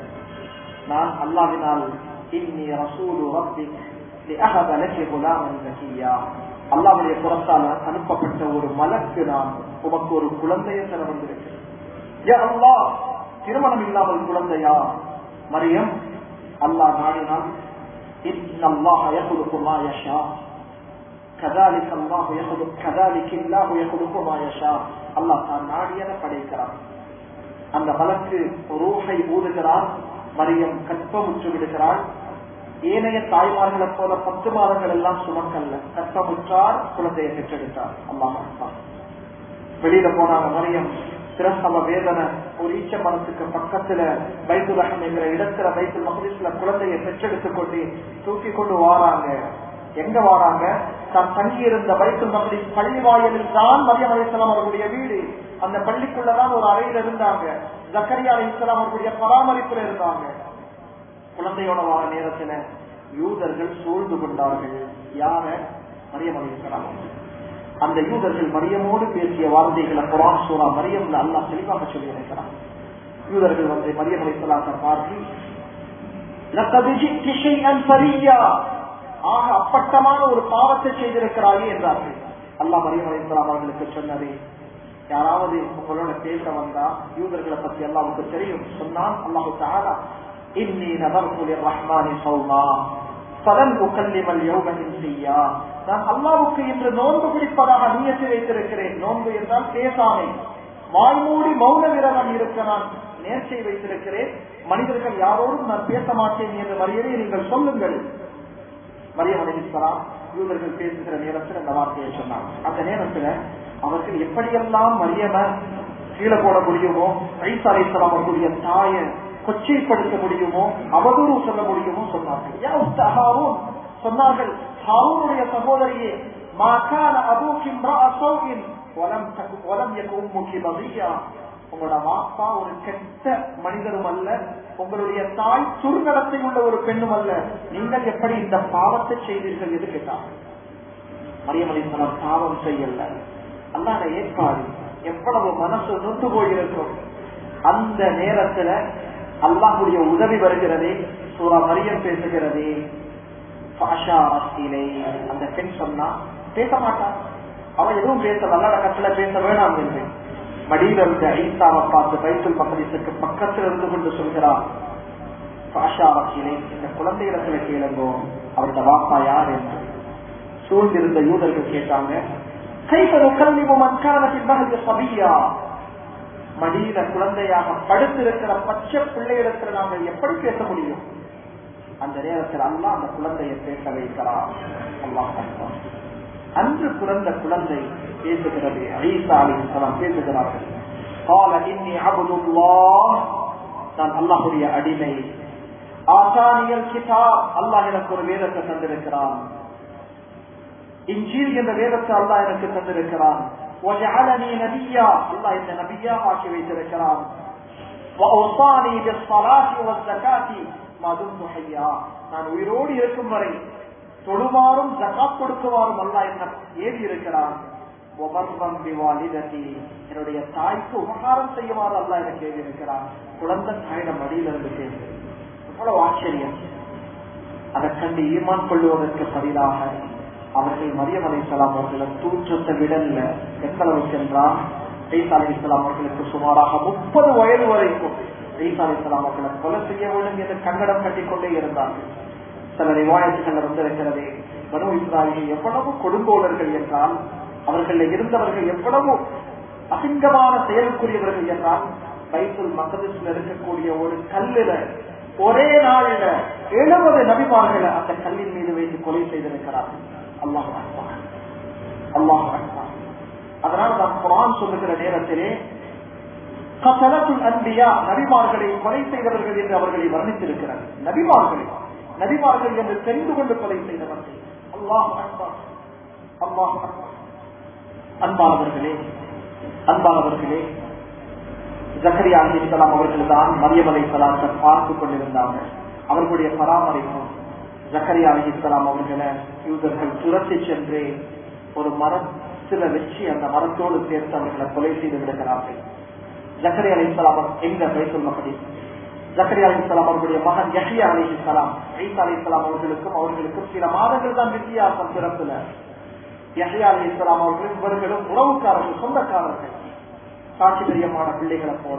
நான் அல்லாவினால் இன்னி ரசூலு ரப்பிக் لأهب لك غلاما زكيا அல்லாவுடைய புறத்தால் அனுப்பப்பட்ட ஒரு மலக்கு நான் உமக்கு ஒரு குழந்தையை தர வந்திருக்கிறேன் யா அல்லாஹ் திருமணம் இல்லாமல் குழந்தையா மரியம் அல்லாஹ் நாடினால் إن الله يخلق ما يشاء كذلك الله يخلق كذلك الله يخلق ما يشاء அல்லாஹ் தான் நாடியதை படைக்கிறான் அந்த மலக்கு ரூஹை ஊதுகிறார் மரியம் கற்பமுற்று விடுகிறாள் ஏனைய தாய்மார்களைப் போல பத்து மாதங்கள் எல்லாம் சுமக்கல்ல கற்பமுற்றார் குழந்தையை பெற்றெடுத்தார் அல்லாஹ் அக்பர். வெளியில போனாங்க மரியம் பிரசவ வேதனை ஒரு ஈச்ச மரத்துக்கு பக்கத்துல பைத்துலகம் என்கிற இடத்துல பைத்துல் மகதீஸ்ல குழந்தையை பெற்றெடுத்துக் கொண்டு தூக்கி கொண்டு வாராங்க எங்க வாராங்க தான் தங்கியிருந்த பைத்துல் மகதீஸ் பள்ளி வாயிலில் தான் மரியம் அலிஸ்லாம் அவர்களுடைய வீடு அந்த பள்ளிக்குள்ளதான் ஒரு அறையில் இருந்தாங்க ஜக்கரியா அலிஸ்லாம் அவர்களுடைய பராமரிப்புல இருந்தாங்க குழந்தையோட வார நேரத்துல யூதர்கள் சூழ்ந்து கொண்டார்கள் யார மரியம் அலிஸ்லாம் அந்த யூதர்கள் மரியமோடு பேசிய வார்த்தைகளை குரான் சூரா மரியம்ல அல்லாஹ் தெளிவாக சொல்லி இருக்கிறான் யூதர்கள் வந்து மரியம் அலிஸ்லாத்தை பார்த்து "லக்கத் ஜி'தி ஷைஅன் ஃபரிய்யா." ஆக அப்பட்டமான ஒரு பாவத்தை செய்திருக்கிறாயே என்றார்கள் அல்லாஹ் மரியம் அலிஸ்லாம் அவர்களுக்கு சொன்னது யாராவது உங்களோட பேச வந்தா யூதர்களை பத்தி அல்லாவுக்கு தெரியும் சொன்னால் அல்லாஹு தாரா இன்னி நபர்குலி ரஹ்மானி சௌமா பலன் உக்கல்லிமல் யோகனின் செய்யா நான் அல்லாவுக்கு இன்று நோன்பு பிடிப்பதாக நியத்து வைத்திருக்கிறேன் நோன்பு என்றால் பேசாமை வாய்மூடி மௌன விரதம் இருக்க நான் நேர்ச்சை வைத்திருக்கிறேன் மனிதர்கள் யாரோடும் நான் பேச மாட்டேன் என்று மரியாதை நீங்கள் சொல்லுங்கள் மரியம் அலிஸ்லாம் யூதர்கள் பேசுகிற நேரத்தில் அந்த வார்த்தையை சொன்னாங்க அந்த நேரத்துல அவர்கள் எப்படியெல்லாம் மரியம கீழே போட முடியுமோ ஐசா அலிஸ்லாம் அவர்களுடைய தாயை கொச்சைப்படுத்த முடியுமோ அவதூறு சொல்ல முடியுமோ சொன்னார்கள் யா உஸ்தா ஹாரூன் சொன்னார்கள் ஹாரூனுடைய சகோதரியே மாகான அபூக்கின் அசௌகின் வலம் தகு வலம் என் உம்முக்கி பகியா உங்களோட வாப்பா ஒரு கெட்ட மனிதரும் அல்ல உங்களுடைய தாய் சுருநடத்தை உள்ள ஒரு பெண்ணும் அல்ல நீங்கள் எப்படி இந்த பாவத்தை செய்தீர்கள் என்று கேட்டார் மரியமலிசனம் பாவம் செய்யல அல்லாத ஏற்பாடு எவ்வளவு மனசு நொந்து போயிருக்கும் அந்த நேரத்துல அல்லாஹுடைய உதவி வருகிறதே சூரா மரியம் பேசுகிறதே பாஷா அஸ்திலே அந்த பெண் சொன்னா பேச மாட்டான் அவன் எதுவும் பேச வல்லாத கட்டளை பேச வேணாம் என்று மடியில இருந்த ஐசாவை பார்த்து பைத்துல் பக்கத்துக்கு பக்கத்தில் இருந்து கொண்டு சொல்கிறார் பாஷா வக்கீலே இந்த குழந்தையிடத்துல கேளுங்கோ அவருடைய வாப்பா யார் என்று சூழ்ந்திருந்த யூதர்கள் கேட்டாங்க கைப்பது கல்வி மக்கானத்தின் சபியா மடியில குழந்தையாக படுத்திருக்கிற பச்சை பிள்ளையிடத்துல நாங்கள் எப்படி பேச முடியும் அந்த நேரத்தில் அல்லா அந்த குழந்தையை பேச வைக்கிறார் அல்லாஹ் அக்பர். அன்று பிறந்த குழந்தை பேசுகிறது ஐசா அலிஸ்லாம் பேசுகிறார்கள் قال إني عبد الله நான் அல்லாஹுடைய அடிமை ஆசானியல் கிதாப் அல்லாஹ் எனக்கு ஒரு வேதத்தை தந்திருக்கிறான் இஞ்சீல் என்ற வேதத்தை அல்லாஹ் எனக்கு தந்திருக்கிறான் وجعلني نبيا الله இந்த நபியா ஆக்கி வைத்திருக்கிறான் وأوصاني بالصلاة والزكاة ما دمت حيا நான் உயிரோடு இருக்கும் வரை தொழுமாறும் ஜகாத் கொடுக்குமாறும் அல்லாஹ் என்ன ஏவி இருக்கிறான் ஒபர்வம் விவாலிததி என்னுடைய தாய்க்கு உபகாரம் செய்யுமாறு அல்லாஹ் எனக்கு ஏவி இருக்கிறான் குழந்தை தாயிடம் மடியில இருந்து கேட்டு எவ்வளவு ஆச்சரியம் அதை கண்டு ஈமான் கொள்வதற்கு பதிலாக அவர்கள் மரியம் அலைசலாம் அவர்களை தூற்றத்த விடல்ல எந்த அளவுக்கு என்றால் ஈசா அலிஸ்லாம் அவர்களுக்கு சுமாராக முப்பது வயது வரைக்கும் ஈசா அலிஸ்லாம் அவர்களை கொலை செய்ய வேண்டும் என்று கங்கடம் கட்டிக்கொண்டே இருந்தார்கள் சில ரிவாயத்துகள் வந்திருக்கிறது பனு இஸ்ராயல் எவ்வளவு கொடுங்கோலர்கள் என்றால் அவர்கள் இருந்தவர்கள் எவ்வளவு அசிங்கமான செயலுக்குரியவர்கள் என்றால் பைத்துல் மக்கதில் இருக்கக்கூடிய ஒரு கல்லில ஒரே நாளில எழுபது நபிமார்களை அந்த கல்லின் மீது வைத்து கொலை செய்திருக்கிறார்கள் அல்லாஹ் அல்லாஹ் அதனால் நாம் குரான் சொல்லுகிற நேரத்திலே கசலத்துல் அன்பியா நபிமார்களை கொலை செய்தவர்கள் என்று அவர்களை வர்ணித்திருக்கிறார் நபிமார்களை நபிமார்கள் என்று தெரிந்து கொண்டு கொலை செய்தவர்கள் அல்லாஹ் அல்லாஹ் அன்பானவர்களே அன்பானவர்களே ஜக்கரியா அலிஸ்லாம் அவர்கள் தான் மரியம் அலை சலாத்தை பார்த்து கொண்டிருந்தார்கள் அவர்களுடைய பராமரிப்பு ஜக்கரியா அலிஸ்லாம் அவர்களை யூதர்கள் துரத்தி சென்று ஒரு மரத்துல வச்சு அந்த மரத்தோடு சேர்த்து அவர்களை கொலை செய்து விடுகிறார்கள் ஜக்கரியா அலிஸ்லாம் எங்க பைசல் மகடி ஜக்கரியா அலிஸ்லாம் அவர்களுடைய மகன் யஹியா அலிஸ்லாம் ஐசா அலிஸ்லாம் அவர்களுக்கும் அவர்களுக்கும் சில மாதங்கள் தான் வித்தியாசம் பிறப்புல யஹியா அலிஸ்லாம் அவர்கள் இவர்களும் உறவுக்காரர்கள் சொந்தக்காரர்கள் சாட்சி பிரியமான பிள்ளைகளை போல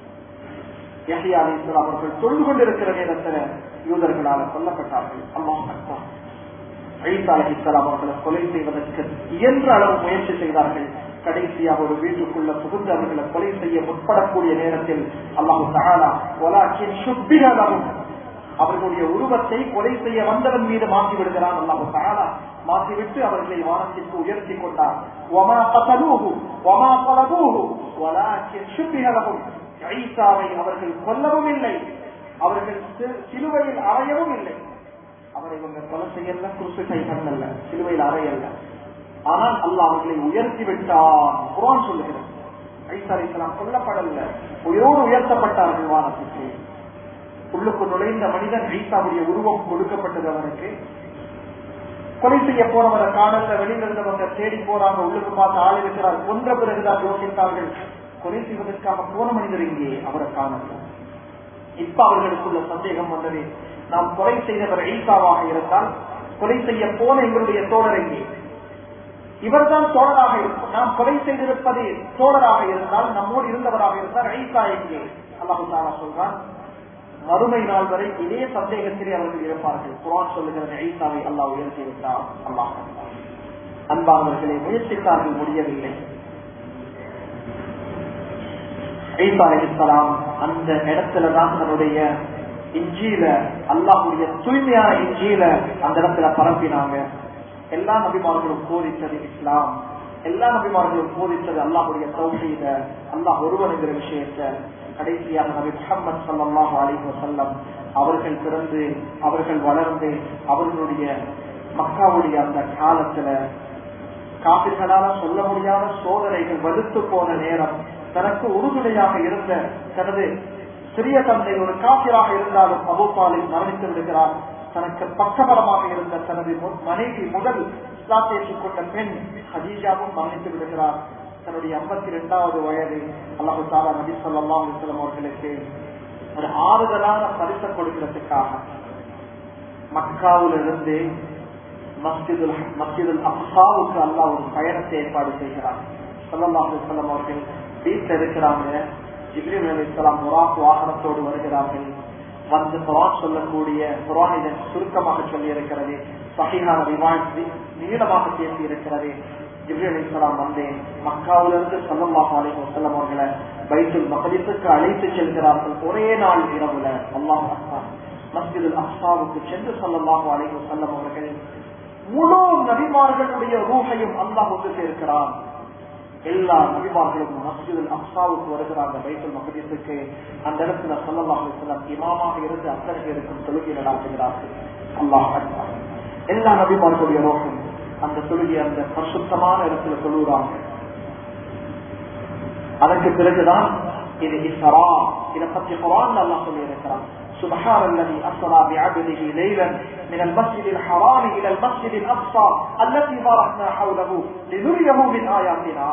யஹியா அலி இஸ்லாம் அவர்கள் தொழுது கொண்டிருக்கிற நேரத்தில் யூதர்களால் கொல்லப்பட்டார்கள் அல்லாஹ் ஐசா அலி இஸ்லாம் அவர்களை கொலை செய்வதற்கு இயன்ற அளவு முயற்சி செய்தார்கள் கடைசியாக ஒரு வீட்டுக்குள்ள புகுந்து அவர்களை கொலை செய்ய முற்படக்கூடிய நேரத்தில் அல்லாஹு தகாலா ஒலாக்கின் சுப்பிகளும் அவர்களுடைய உருவத்தை கொலை செய்ய வந்தவன் மீது மாற்றி விடுகிறான் அல்லாஹு தகாலா மாற்றிவிட்டு அவர்களை வானத்திற்கு உயர்த்தி கொண்டார் ஒமா கதலூஹு ஒமா பலபூஹு ஒலாக்கின் சுப்பிகளும் ஐசாவை அவர்கள் கொல்லவும் இல்லை அவர்கள் சிலுவையில் அறையவும் இல்லை அவரை இவங்க கொலை செய்யல குருசுகை பண்ணல சிலுவையில் அறையல்ல ஆனால் அல்லாஹ் அவர்களை உயர்த்தி விட்டான் குரான் சொல்லுகிறது ஐசா அலிஸ்லாம் கொல்லப்படல உயிரோடு உயர்த்தப்பட்டார்கள் வானத்துக்கு உள்ளுக்கு நுழைந்த மனிதன் ஐசாவுடைய உருவம் கொடுக்கப்பட்டது அவனுக்கு கொலை செய்ய போனவரை காணல வெளியில இருந்தவங்க தேடி போறாங்க உள்ளுக்கு பார்த்து ஆள் இருக்கிறார் கொன்ற பிறகுதான் யோசித்தார்கள் கொலை செய்வதற்காக போன மனிதர் இங்கே அவரை காணல இப்ப அவர்களுக்குள்ள சந்தேகம் வந்தது நாம் கொலை செய்தவர் ஈசாவாக இருந்தால் கொலை செய்ய போன எங்களுடைய தோழர் எங்கே இவர்தான் தோழராக இருக்கும் நாம் கொலை செய்திருப்பது தோழராக இருந்தால் நம்மோடு இருந்தவராக இருந்தால் ஐசா எங்கே அல்லாஹு தாலா சொல்றான் மறுமை நாள் வரை இதே சந்தேகத்திலே அவர்கள் இருப்பார்கள் குரான் சொல்லுகிற ஐசாவை அல்லாஹ் உயர்த்தி விட்டார் அல்லாஹ் அன்பானவர்களை முயற்சித்தார்கள் முடியவில்லை ஐசா அலிஸ்லாம் அந்த இடத்துலதான் தன்னுடைய இஞ்சியில அல்லாஹுடைய தூய்மையான இஞ்சியில அந்த இடத்துல பரப்பினாங்க எல்லா நபிமார்களும் போதித்தது இஸ்லாம் எல்லா நபிமார்களும் போதித்தது அல்லாஹுடைய தௌஹீத அல்லாஹ் ஒருவனுங்கிற விஷயத்த கடைசியாக நபி முகமது சல்லாஹு அலி வசல்லம் அவர்கள் பிறந்து அவர்கள் வளர்ந்து அவர்களுடைய மக்காவுடைய அந்த காலத்துல காப்பிர்களால சொல்ல முடியாத சோதனைகள் வலுத்து போன நேரம் தனக்கு உறுதுணையாக இருந்த தனது சிறிய தந்தை ஒரு காப்பிராக இருந்தாலும் அபூபாலில் மரணித்து விடுகிறார் தனக்கு பக்கபலமாக இருந்த தனது மனைவி முதல் இஸ்லாத்தை கொண்ட பெண் ஹதீஜாவும் மரணித்து விடுகிறார் தன்னுடைய ஐம்பத்தி இரண்டாவது வயது அல்லாஹு தாலா நபி சொல்லா அலிஸ்லாம் அவர்களுக்கு ஒரு ஆறுதலான பரிசை கொடுக்கிறதுக்காக மக்காவிலிருந்து மஸ்ஜிதுல் மஸ்ஜிதுல் அப்சாவுக்கு அல்லாஹ் ஒரு பயணத்தை ஏற்பாடு செய்கிறார் சல்லா அலிஸ்லாம் அவர்கள் வீட்டில் இருக்கிறாங்க ஜிப்ரீல் அலி இஸ்லாம் முராக் வாகனத்தோடு வருகிறார்கள் வந்து குரான் சொல்லக்கூடிய குரான் இதன் சுருக்கமாக சொல்லி இருக்கிறது சகிஹான விவாதி நீளமாக பேசி இருக்கிறது ஜிப்ரி அலி இஸ்லாம் வந்தேன் மக்காவிலிருந்து சல்லல்லாஹு அலைஹி வஸல்லம் அவர்களை பைத்துல் மகதிப்புக்கு அழைத்து செல்கிறார்கள் ஒரே நாள் இரவுல அல்லாஹ் அக்பர் மஸ்ஜிதுல் அஹ்சாவுக்கு சென்று சல்லல்லாஹு அலைஹி வஸல்லம் அவர்கள் முழு நபிமார்களுடைய ரூஹையும் அல்லாஹ் ஒன்று சேர்க்கிறான் எல்லா நபிமார்களும் மஸ்ஜிதுல் அப்சாவுக்கு வருகிறாங்க பைத்துல் மகதீசுக்கு அந்த இடத்துல சொல்லலாம் செல்லம் இமாமாக இருந்து அத்தனை பேருக்கும் தொழுகை நடாத்துகிறார்கள் அல்லாஹ் அக்பர். எல்லா நபிமார்களுடைய நோக்கம் அந்த தொழுகை அந்த பரிசுத்தமான இடத்துல தொழுகிறாங்க அதற்கு பிறகுதான் இது இஸ்ரா இதை பற்றி குரான் அல்லாஹ் சொல்லி இருக்கிறான் سبحان الذي أسرى بعبده ليلا من المسجد الحرام إلى المسجد الأقصى الذي باركنا حوله لنريه من آياتنا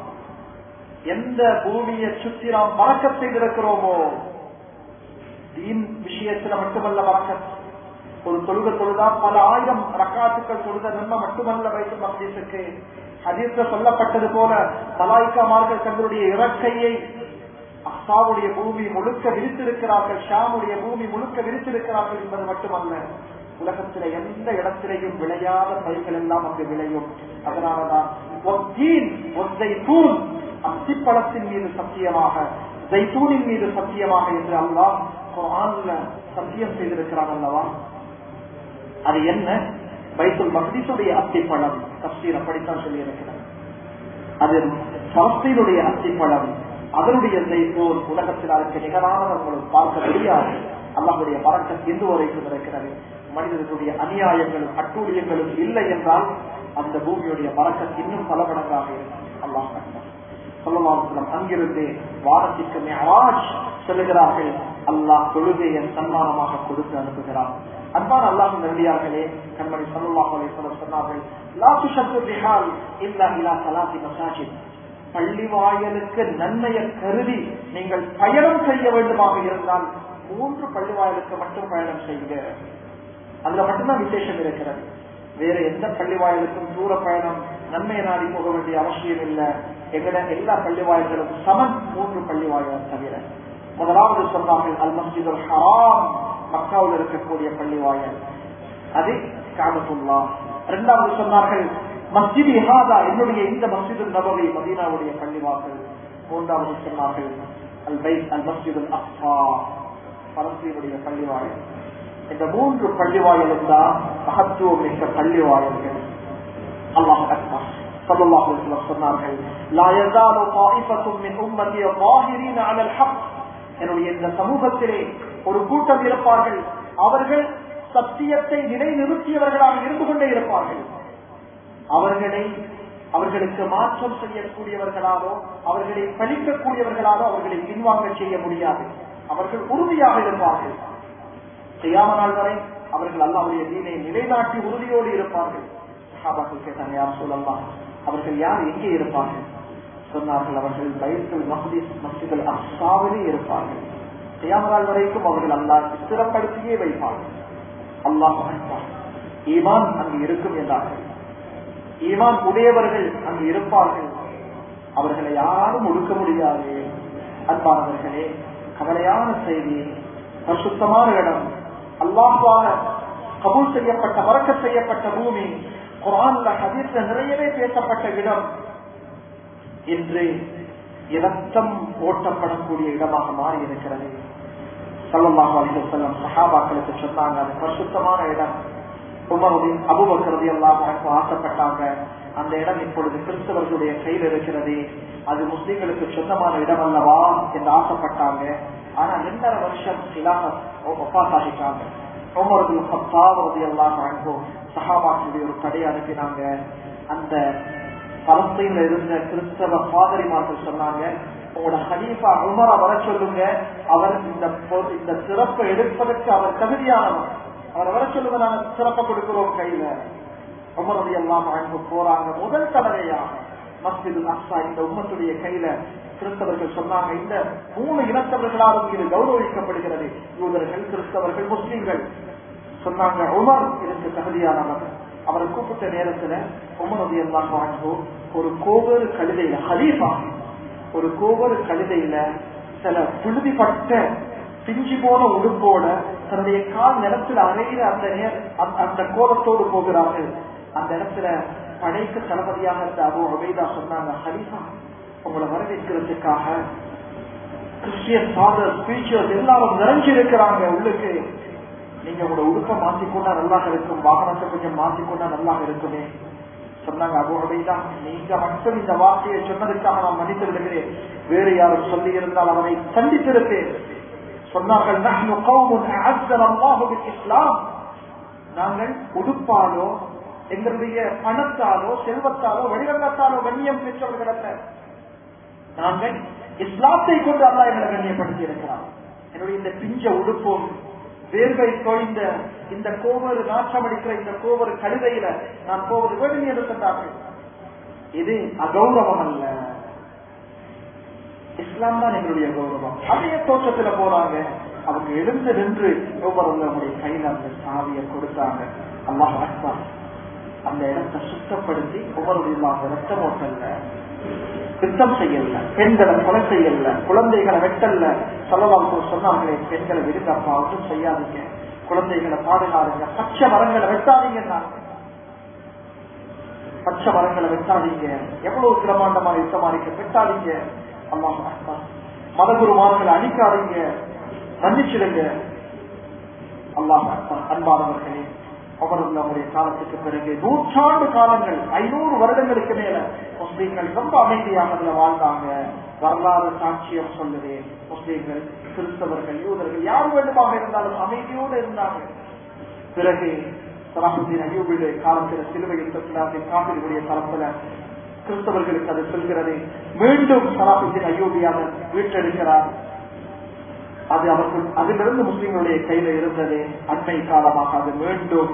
எந்த பூமியை சுற்றி நாம் மறக்க செய்திருக்கிறோமோ தீன் விஷயத்துல மட்டுமல்ல மறக்க ஒரு தொழுக தொழுதா பல ஆயிரம் ரக்காத்துக்கள் தொழுத நன்மை மட்டுமல்ல வைத்து மக்தீசுக்கு ஹதீஸ்ல சொல்லப்பட்டது போல மலாய்க்காமார்கள் தங்களுடைய இறக்கையை அசாவுடைய பூமி முழுக்க விரித்திருக்கிறார்கள் ஷாமுடைய பூமி முழுக்க விரித்திருக்கிறார்கள் என்பது மட்டுமல்ல உலகத்தில எந்த இடத்திலையும் விளையாத பயிர்கள் எல்லாம் அங்கு விளையும் அதனாலதான் ஒத்தீன் ஒத்தை தூண் அத்திப்பழத்தின் மீது சத்தியமாக ஜைத்தூனின் மீது சத்தியமாக என்று அல்லாஹ் குரான்ல சத்தியம் செய்திருக்கிறான் அல்லவா அது என்ன பைத்துல் மக்தீசுடைய அத்திப்பழம் தப்சீர் அப்படித்தான் சொல்லி இருக்கிறார் அது சமஸ்தீனுடைய அத்திப்பழம் அதனுடைய ஜெய்தூன் உலகத்தில் அதற்கு நிகரானது உங்களுக்கு பார்க்க முடியாது அல்லாஹுடைய பறக்கம் எந்த வரைக்கும் இருக்கிறது மனிதர்களுடைய அநியாயங்களும் அட்டூழியங்களும் இல்லை என்றால் அந்த பூமியுடைய பறக்கம் இன்னும் பல மடங்காக இருக்கும் அல்லாஹ் சொல்லலாம் அங்கிருந்து வாரத்திற்கு மேராஜ் செல்லுகிறார்கள் அல்லாஹ் தொழுகையை சன்மானமாக கொடுத்து அனுப்புகிறார் அன்பான அல்லாஹ் நம்பியார்களே கண்மணி சல்லாஹ் அலிஸ்வரம் சொன்னார்கள் லா துஷத்து பிஹால் இல்லா இலா சலாத்தி மசாஜித் பள்ளி வாயலுக்கு நன்மையை கருதி நீங்கள் பயணம் செய்ய வேண்டுமாக இருந்தால் மூன்று பள்ளி வாயலுக்கு மட்டும் பயணம் செய்யுங்க அதுல மட்டும்தான் விசேஷம் இருக்கிறது வேற எந்த பள்ளி வாயிலுக்கும் தூர பயணம் நன்மையை நாடி போக வேண்டிய அவசியம் இல்லை எங்கட எல்லா பள்ளி வாயில்களும் சமன் மூன்று பள்ளி வாயிலும் தவிர முதலாவது சொன்னார்கள் அல் மஸ்ஜித் ஹராம் மக்காவில் இருக்கக்கூடிய பள்ளி வாயல் அது காபத்துல்லா இரண்டாவது சொன்னார்கள் மஸ்ஜித் இஹாதா என்னுடைய இந்த மஸ்ஜிது நபவி மதீனாவுடைய பள்ளி வாசல் மூன்றாவது சொன்னார்கள் அல் பைத் அல் மஸ்ஜித் அல் அப்சா பரஸ்தீனுடைய பள்ளி வாயல் இந்த மூன்று பள்ளி வாயிலும் தான் மகத்துவம் மிக்க பள்ளி வாயல்கள் அல்லாஹ் அக்பர் صلى சொன்னார்கள் لا يزال طائفة من أمتي ظاهرين على الحق என்னுடைய இந்த சமூகத்திலே ஒரு கூட்டம் இருப்பார்கள் அவர்கள் சத்தியத்தை நிலைநிறுத்தியவர்களாக இருந்து கொண்டே இருப்பார்கள் அவர்களை அவர்களுக்கு மாற்றம் செய்யக்கூடியவர்களாலோ அவர்களை பழிக்கக்கூடியவர்களாலோ அவர்களை பின்வாங்க செய்ய முடியாது அவர்கள் உறுதியாக இருப்பார்கள் செய்யாம நாள் வரை அவர்கள் அல்லாவுடைய தீனை நிலைநாட்டி உறுதியோடு இருப்பார்கள் சஹாபாக்கள் கேட்டாங்க யார் சொல்லலாம் அவர்கள் யார் எங்கே இருப்பார்கள் சொன்னார்கள் அவர்கள் பயிர்கள் மசூதிஸ் மசிதல் அசாவிலே இருப்பார்கள் செய்யாம நாள் வரைக்கும் அவர்கள் அல்லாஹ் சிறப்படுத்தியே வைப்பார்கள் அல்லாஹ் ஈமான் அங்கு இருக்கும் என்றார்கள் ஈமான் உடையவர்கள் அங்கு இருப்பார்கள் அவர்களை யாரும் ஒடுக்க முடியாது அன்பானவர்களே கவலையான செய்தி பரிசுத்தமான இடம் அல்லாஹால கபூல் செய்யப்பட்ட மறக்க செய்யப்பட்ட பூமி குரான்ல ஹதீஸ்ல நிறையவே பேசப்பட்ட இடம் இன்று இரத்தம் ஓட்டப்படக்கூடிய இடமாக மாறி இருக்கிறது சல்லல்லாஹு அலைஹி வஸல்லம் சஹாபாக்களுக்கு சொன்னாங்க அது பரிசுத்தமான இடம் உமருடைய அபுபக்கரதி எல்லாம் ஆசைப்பட்டாங்க அந்த இடம் இப்பொழுது கிறிஸ்தவர்களுடைய கையில் இருக்கிறது அது முஸ்லீம்களுக்கு சொந்தமான இடம் அல்லவா என்று ஆசைப்பட்டாங்க ஆனா ரெண்டரை வருஷம் இலாக ஒப்பாசாகிட்டாங்க உமரது பத்தாவது எல்லாம் அனுப்பும் சஹாபாக்களுடைய ஒரு கடையை அனுப்பினாங்க அந்த பலஸ்தீன்ல இருந்த கிறிஸ்தவ பாதிரிமார்கள் சொன்னாங்க உங்களோட ஹலீஃபா உமரை வர சொல்லுங்க அவர் இந்த இந்த சிறப்பை எடுப்பதற்கு அவர் தகுதியானவர் அவரை வர சொல்லுங்க நாங்க சிறப்பை கொடுக்கிறோம் கையில உமரது எல்லாம் அன்பு போறாங்க முதல் தடவையாக மஸ்ஜிது அக்ஸா இந்த உம்மத்துடைய கையில கிறிஸ்தவர்கள் சொன்னாங்க இந்த மூணு இனத்தவர்களாலும் இது கௌரவிக்கப்படுகிறது யூதர்கள் கிறிஸ்தவர்கள் முஸ்லீம்கள் சொன்னாங்க உமர் இதுக்கு தகுதியானவர் அவரை கூப்பிட்ட நேரத்துல உமரது எல்லாம் வாழ்ந்தோ ஒரு கோவரு கழுதையில ஹலீஃபா ஒரு கோவரு கழுதையில சில புழுதிப்பட்ட பிஞ்சு போன உடுப்போட தன்னுடைய கால் நிலத்தில் அறையிற அந்த நேர அந்த கோலத்தோடு போகிறார்கள் அந்த இடத்துல படைக்கு தளபதியாக இருந்த அபு அபைதா சொன்னாங்க ஹலிஃபா உங்களை வரவேற்கிறதுக்காக கிறிஸ்டியன் ஃபாதர் ஸ்பீச்சர்ஸ் எல்லாரும் நிறைஞ்சு இருக்கிறாங்க உள்ளுக்கு நீங்க உங்களோட உடுப்பை மாத்திக்கொண்டா நல்லா இருக்கும் வாகனத்தை கொஞ்சம் மாத்திக்கொண்டா நல்லா இருக்குமே சொன்னாங்க அபோடைதா நீங்க மட்டும் இந்த வார்த்தையை சொன்னதுக்காக நான் மன்னித்து விடுகிறேன் வேறு யாரும் சொல்லி இருந்தால் அவரை சந்தித்திருப்பேன் சொன்னார்கள் நஹ்னு கௌமுன் அஅஸ்ஸன அல்லாஹு பில் இஸ்லாம் நாங்கள் உடுப்பாலோ எங்களுடைய பணத்தாலோ செல்வத்தாலோ வெளிரங்கத்தாலோ கண்ணியம் பெற்றவர்கள் அல்ல நாங்கள் இஸ்லாத்தை கொண்டு அல்லா எங்களை கண்ணியப்படுத்தி இருக்கிறார் என்னுடைய இந்த பிஞ்ச உடுப்பும் வேர்வை தோய்ந்த இந்த கோவரு நாற்றம் அடிக்கிற இந்த கோவரு கழுதையில நான் போவது வேண்டும் என்று சொன்னார்கள் இது அகௌரவம் அல்ல இஸ்லாம் தான் எங்களுடைய கௌரவம் அதே தோற்றத்துல போறாங்க அவங்க எழுந்து நின்று ஒவ்வொரு நம்முடைய கையில அந்த சாவியை கொடுத்தாங்க அல்லாஹ் அக்பர் அந்த இடத்தை சுத்தப்படுத்தி ஒவ்வொருடைய ரத்தம் ஓட்டல்ல யுத்தம் செய்யல பெண்களை கொலை செய்யல குழந்தைகளை வெட்டல்ல சொல்லலாம் சொன்னாங்களே பெண்களை விருந்தப்பா ஒன்றும் செய்யாதீங்க குழந்தைகளை பாதுகாருங்க பச்சை மரங்களை வெட்டாதீங்க பச்சை மரங்களை வெட்டாதீங்க எவ்வளவு பிரமாண்டமான யுத்தமா இருக்கு வெட்டாதீங்க அம்மா மதகுருமார்களை அழிக்காதீங்க மன்னிச்சிடுங்க அல்லாஹ் அன்பானவர்களே அவர்கள் நம்முடைய காலத்துக்கு பிறகு நூற்றாண்டு காலங்கள் ஐநூறு வருடங்களுக்கு மேல முஸ்லீம்கள் ரொம்ப அமைதியாக அதுல வாழ்ந்தாங்க வரலாறு சாட்சியம் சொல்லுது முஸ்லீம்கள் கிறிஸ்தவர்கள் யூதர்கள் யார் வேண்டுமாக இருந்தாலும் அமைதியோடு இருந்தாங்க பிறகு சலாஹுதீன் ஐயூபுடைய காலத்தில் சிலுவை யுத்தத்தில் காப்பிரிவுடைய தரப்புல கிறிஸ்தவர்களுக்கு அது சொல்கிறது மீண்டும் சலாஹுதீன் ஐயூபியாக வீட்டெடுக்கிறார் அது அவர்கள் அதிலிருந்து முஸ்லிம்களுடைய கையில இருந்தது அண்மை காலமாக அது மீண்டும்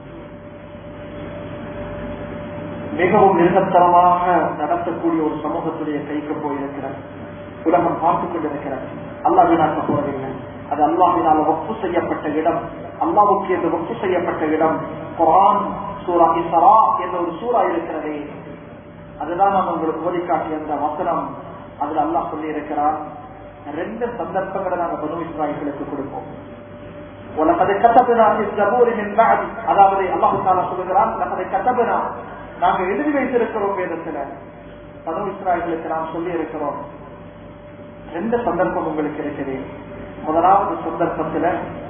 மிகவும் நிரந்தரமாக நடத்தக்கூடிய ஒரு சமூகத்துடைய கைக்கு போயிருக்கிறது உலகம் பார்த்துக் கொண்டிருக்கிறது அல்லா வீணாக்க போறதில்லை அது அல்லாஹினால ஒப்பு செய்யப்பட்ட இடம் அல்லாவுக்கு என்று ஒப்பு செய்யப்பட்ட இடம் குரான் சூரா இசரா என்ற ஒரு சூறா இருக்கிறதே அதுதான் நான் உங்களுக்கு ஓதி காட்டிய அந்த வசனம் அதுல அல்லாஹ் சொல்லி இருக்கிறார் ரெண்டு சந்தர்ப்பங்களை நாங்க பனு இஸ்ராயல்களுக்கு கொடுப்போம் உலகதை கத்தபினா அதாவது அல்லாஹு தாலா சொல்லுகிறான் உலகதை கத்தபினா நாங்க எழுதி வைத்திருக்கிறோம் வேதத்துல பனு இஸ்ராயல்களுக்கு நாம் சொல்லி இருக்கிறோம் ரெண்டு சந்தர்ப்பம் உங்களுக்கு இருக்குது முதலாவது சந்தர்ப்பத்துல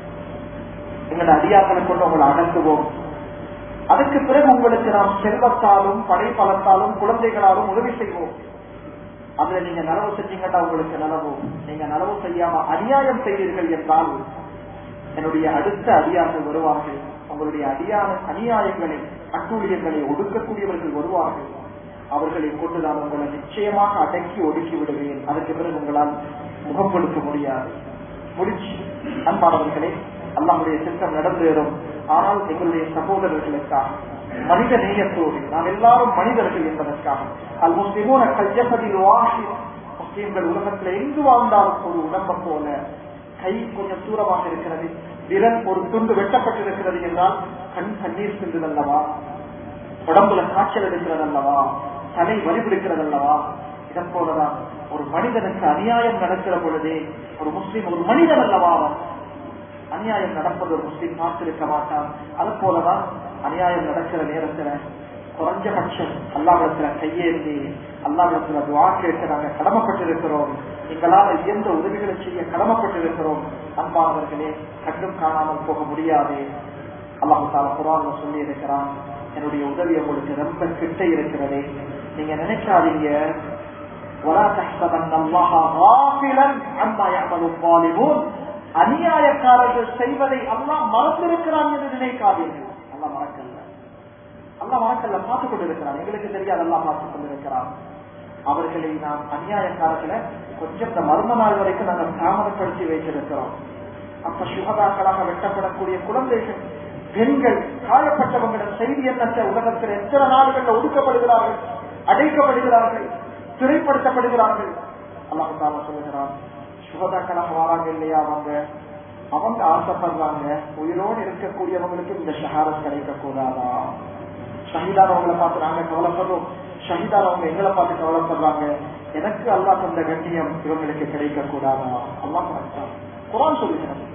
எங்களோட அடியாக்களை கொண்டு உங்களை அடக்குவோம் அதுக்கு பிறகு உங்களுக்கு நாம் செல்வத்தாலும் படைப்பலத்தாலும் குழந்தைகளாலும் உதவி செய்வோம் அதுல நீங்க நலவு செஞ்சீங்கன்னா உங்களுக்கு நலவு நீங்க நலவு செய்யாம அநியாயம் செய்தீர்கள் என்றால் என்னுடைய அடுத்த அடியார்கள் வருவார்கள் உங்களுடைய அடியான அநியாயங்களை அட்டூழியங்களை ஒடுக்கக்கூடியவர்கள் வருவார்கள் அவர்களை கொண்டு நான் உங்களை நிச்சயமாக அடக்கி ஒடுக்கி விடுவேன் அதுக்கு பிறகு உங்களால் முகம் கொடுக்க முடியாது முடிச்சு அன்பானவர்களே அல்லாவுடைய திட்டம் நடந்தேறும் ஆனால் எங்களுடைய சகோதரர்களுக்காக மனித நேயத்தோடு நாம் எல்லாரும் மனிதர்கள் என்பதற்காக அல் முஸ்லிமோன கையப்பதில் வாசி முஸ்லீம்கள் உலகத்தில் எங்கு வாழ்ந்தாலும் ஒரு உடம்ப போல கை கொஞ்சம் தூரமாக இருக்கிறது விரல் ஒரு துண்டு வெட்டப்பட்டிருக்கிறது என்றால் கண் கண்ணீர் சென்றது அல்லவா உடம்புல காய்ச்சல் எடுக்கிறது அல்லவா தலை வலிபிடிக்கிறது அல்லவா இதன் போலதான் ஒரு மனிதனுக்கு அநியாயம் நடக்கிற பொழுதே ஒரு முஸ்லீம் ஒரு மனிதன் அல்லவா அவன் அநியாயம் நடப்பது ஒரு முஸ்லீம் பார்த்திருக்க மாட்டான் அது போலதான் அநியாயம் நடக்கிற நேரத்துல குறைஞ்சபட்சம் அல்லாவிடத்துல கையேந்தி அல்லாவிடத்துல துவா கேட்க நாங்க கடமைப்பட்டிருக்கிறோம் எங்களால் எந்த உதவிகளை செய்ய கடமைப்பட்டிருக்கிறோம் அன்பானவர்களே கண்டும் காணாமல் போக முடியாது அல்லாஹு தால குரான் சொல்லி இருக்கிறான் என்னுடைய உதவி உங்களுக்கு ரொம்ப கிட்ட இருக்கிறதே நீங்க நினைக்காதீங்க ولا تحسبن الله غافلا عما يعمل الظالمون அநியாயக்காரர்கள் செய்வதை அல்லாஹ் மறந்திருக்கிறான் என்று நினைக்காதீர்கள் அல்லாஹ் மறக்கல்ல அல்லாஹ் மறக்கல்ல பார்த்துக் கொண்டிருக்கிறான் எங்களுக்கு தெரியாது அல்லாஹ் பார்த்துக் கொண்டிருக்கிறான் அவர்களை நாம் அநியாயக்காரர்களை கொஞ்சம் இந்த மர்ம நாள் வரைக்கும் நாங்கள் தாமதப்படுத்தி வைத்திருக்கிறோம் அப்ப சுகதாக்களாக வெட்டப்படக்கூடிய குழந்தைகள் பெண்கள் காயப்பட்டவங்களின் செய்தி எண்ணற்ற உலகத்தில் எத்தனை நாடுகள்ல ஒடுக்கப்படுகிறார்கள் அடைக்கப்படுகிறார்கள் சிறைப்படுத்தப்படுகிறார்கள் அல்லாஹு தாலா சொல்லுகிறான் சுகதாக்களாக வராங்க இல்லையா அவங்க அவங்க ஆசைப்படுறாங்க உயிரோடு இருக்கக்கூடியவங்களுக்கு இந்த ஷஹாரத் கிடைக்க கூடாதா ஷஹீதானவங்களை பார்த்து நாங்க கவலைப்படுறோம் ஷஹீதானவங்க எங்களை பார்த்து கவலைப்படுறாங்க எனக்கு அல்லா தந்த கண்ணியம் இவங்களுக்கு கிடைக்க கூடாதா அல்லா குரான் சொல்லுகிறது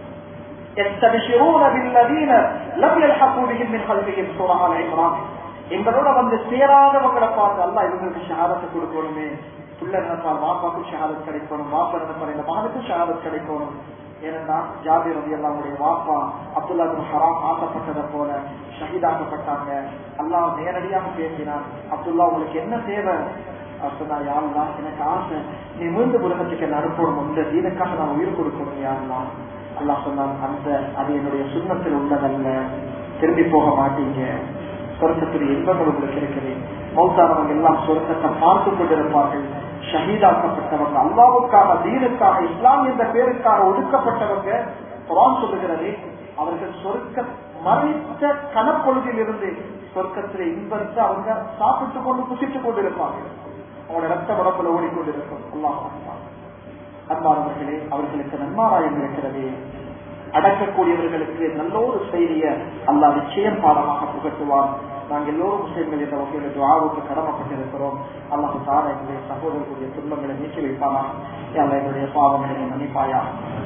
يستبشرون بالذين لم يلحقوا بهم من خلفهم سورة آل عمران எங்களோட வந்து சேராதவங்களை பார்த்து அல்லா இவங்களுக்கு ஷஹாரத்தை கொடுக்கணுமே பிள்ளை நினைப்பால் மாப்பாக்கும் ஷஹாரத் கிடைக்கணும் மாப்பா நினைப்பால் இந்த மகனுக்கும் ஷஹாரத் கிடைக்கணும் ஏனென்றா ஜாபி ரவி அல்லாவுடைய வாப்பா அப்துல்லா பின் ஹராம் ஆசைப்பட்டதை போல ஷஹீதாக்கப்பட்டாங்க அல்லாஹ் நேரடியாக பேசினான் அப்துல்லா உங்களுக்கு என்ன தேவை சொன்னா யாருலா எனக்கு ஆசை நீ மீண்டும் உலகத்துக்கு என்ன அனுப்பணும் இந்த தீனுக்காக நான் உயிர் கொடுக்கணும் யாருலா அல்லாஹ் சொன்னான் அந்த அது என்னுடைய சுண்ணத்தில் உள்ளதல்ல திரும்பி போக மாட்டீங்க சொர்க்கத்துடைய இன்பங்கள் உங்களுக்கு இருக்குது மௌத்தானவங்க எல்லாம் சொர்க்கத்தை பார்த்து கொண்டிருப்பார்கள் ஷஹீதாக்கப்பட்டவங்க அல்லாவுக்காக தீனுக்காக இஸ்லாம் என்ற பேருக்காக ஒடுக்கப்பட்டவங்க குரான் சொல்லுகிறது அவர்கள் சொர்க்க மறைத்த கனப்பொழுதில் இருந்து சொர்க்கத்திலே இன்பத்தை அவங்க சாப்பிட்டு கொண்டு புசித்துக் கொண்டிருப்பார்கள் அவங்களோட ரத்த உடம்புல ஓடிக்கொண்டிருக்கும் அல்லாஹ் அன்பானவர்களே அவர்களுக்கு நன்மாராயம் இருக்கிறது அடக்கக்கூடியவர்களுக்கு நல்ல ஒரு செய்திய அல்லா நிச்சயம் பாடமாக புகட்டுவார் நாங்கள் எல்லோரும் முஸ்லிம்கள் என்ற வகையில் துவாவுக்கு கடமைப்பட்டிருக்கிறோம் அல்லாஹு தார எங்களுடைய சகோதரர்களுடைய துன்பங்களை நீக்கி வைப்பானா அல்ல எங்களுடைய பாவங்களை மன்னிப்பாயா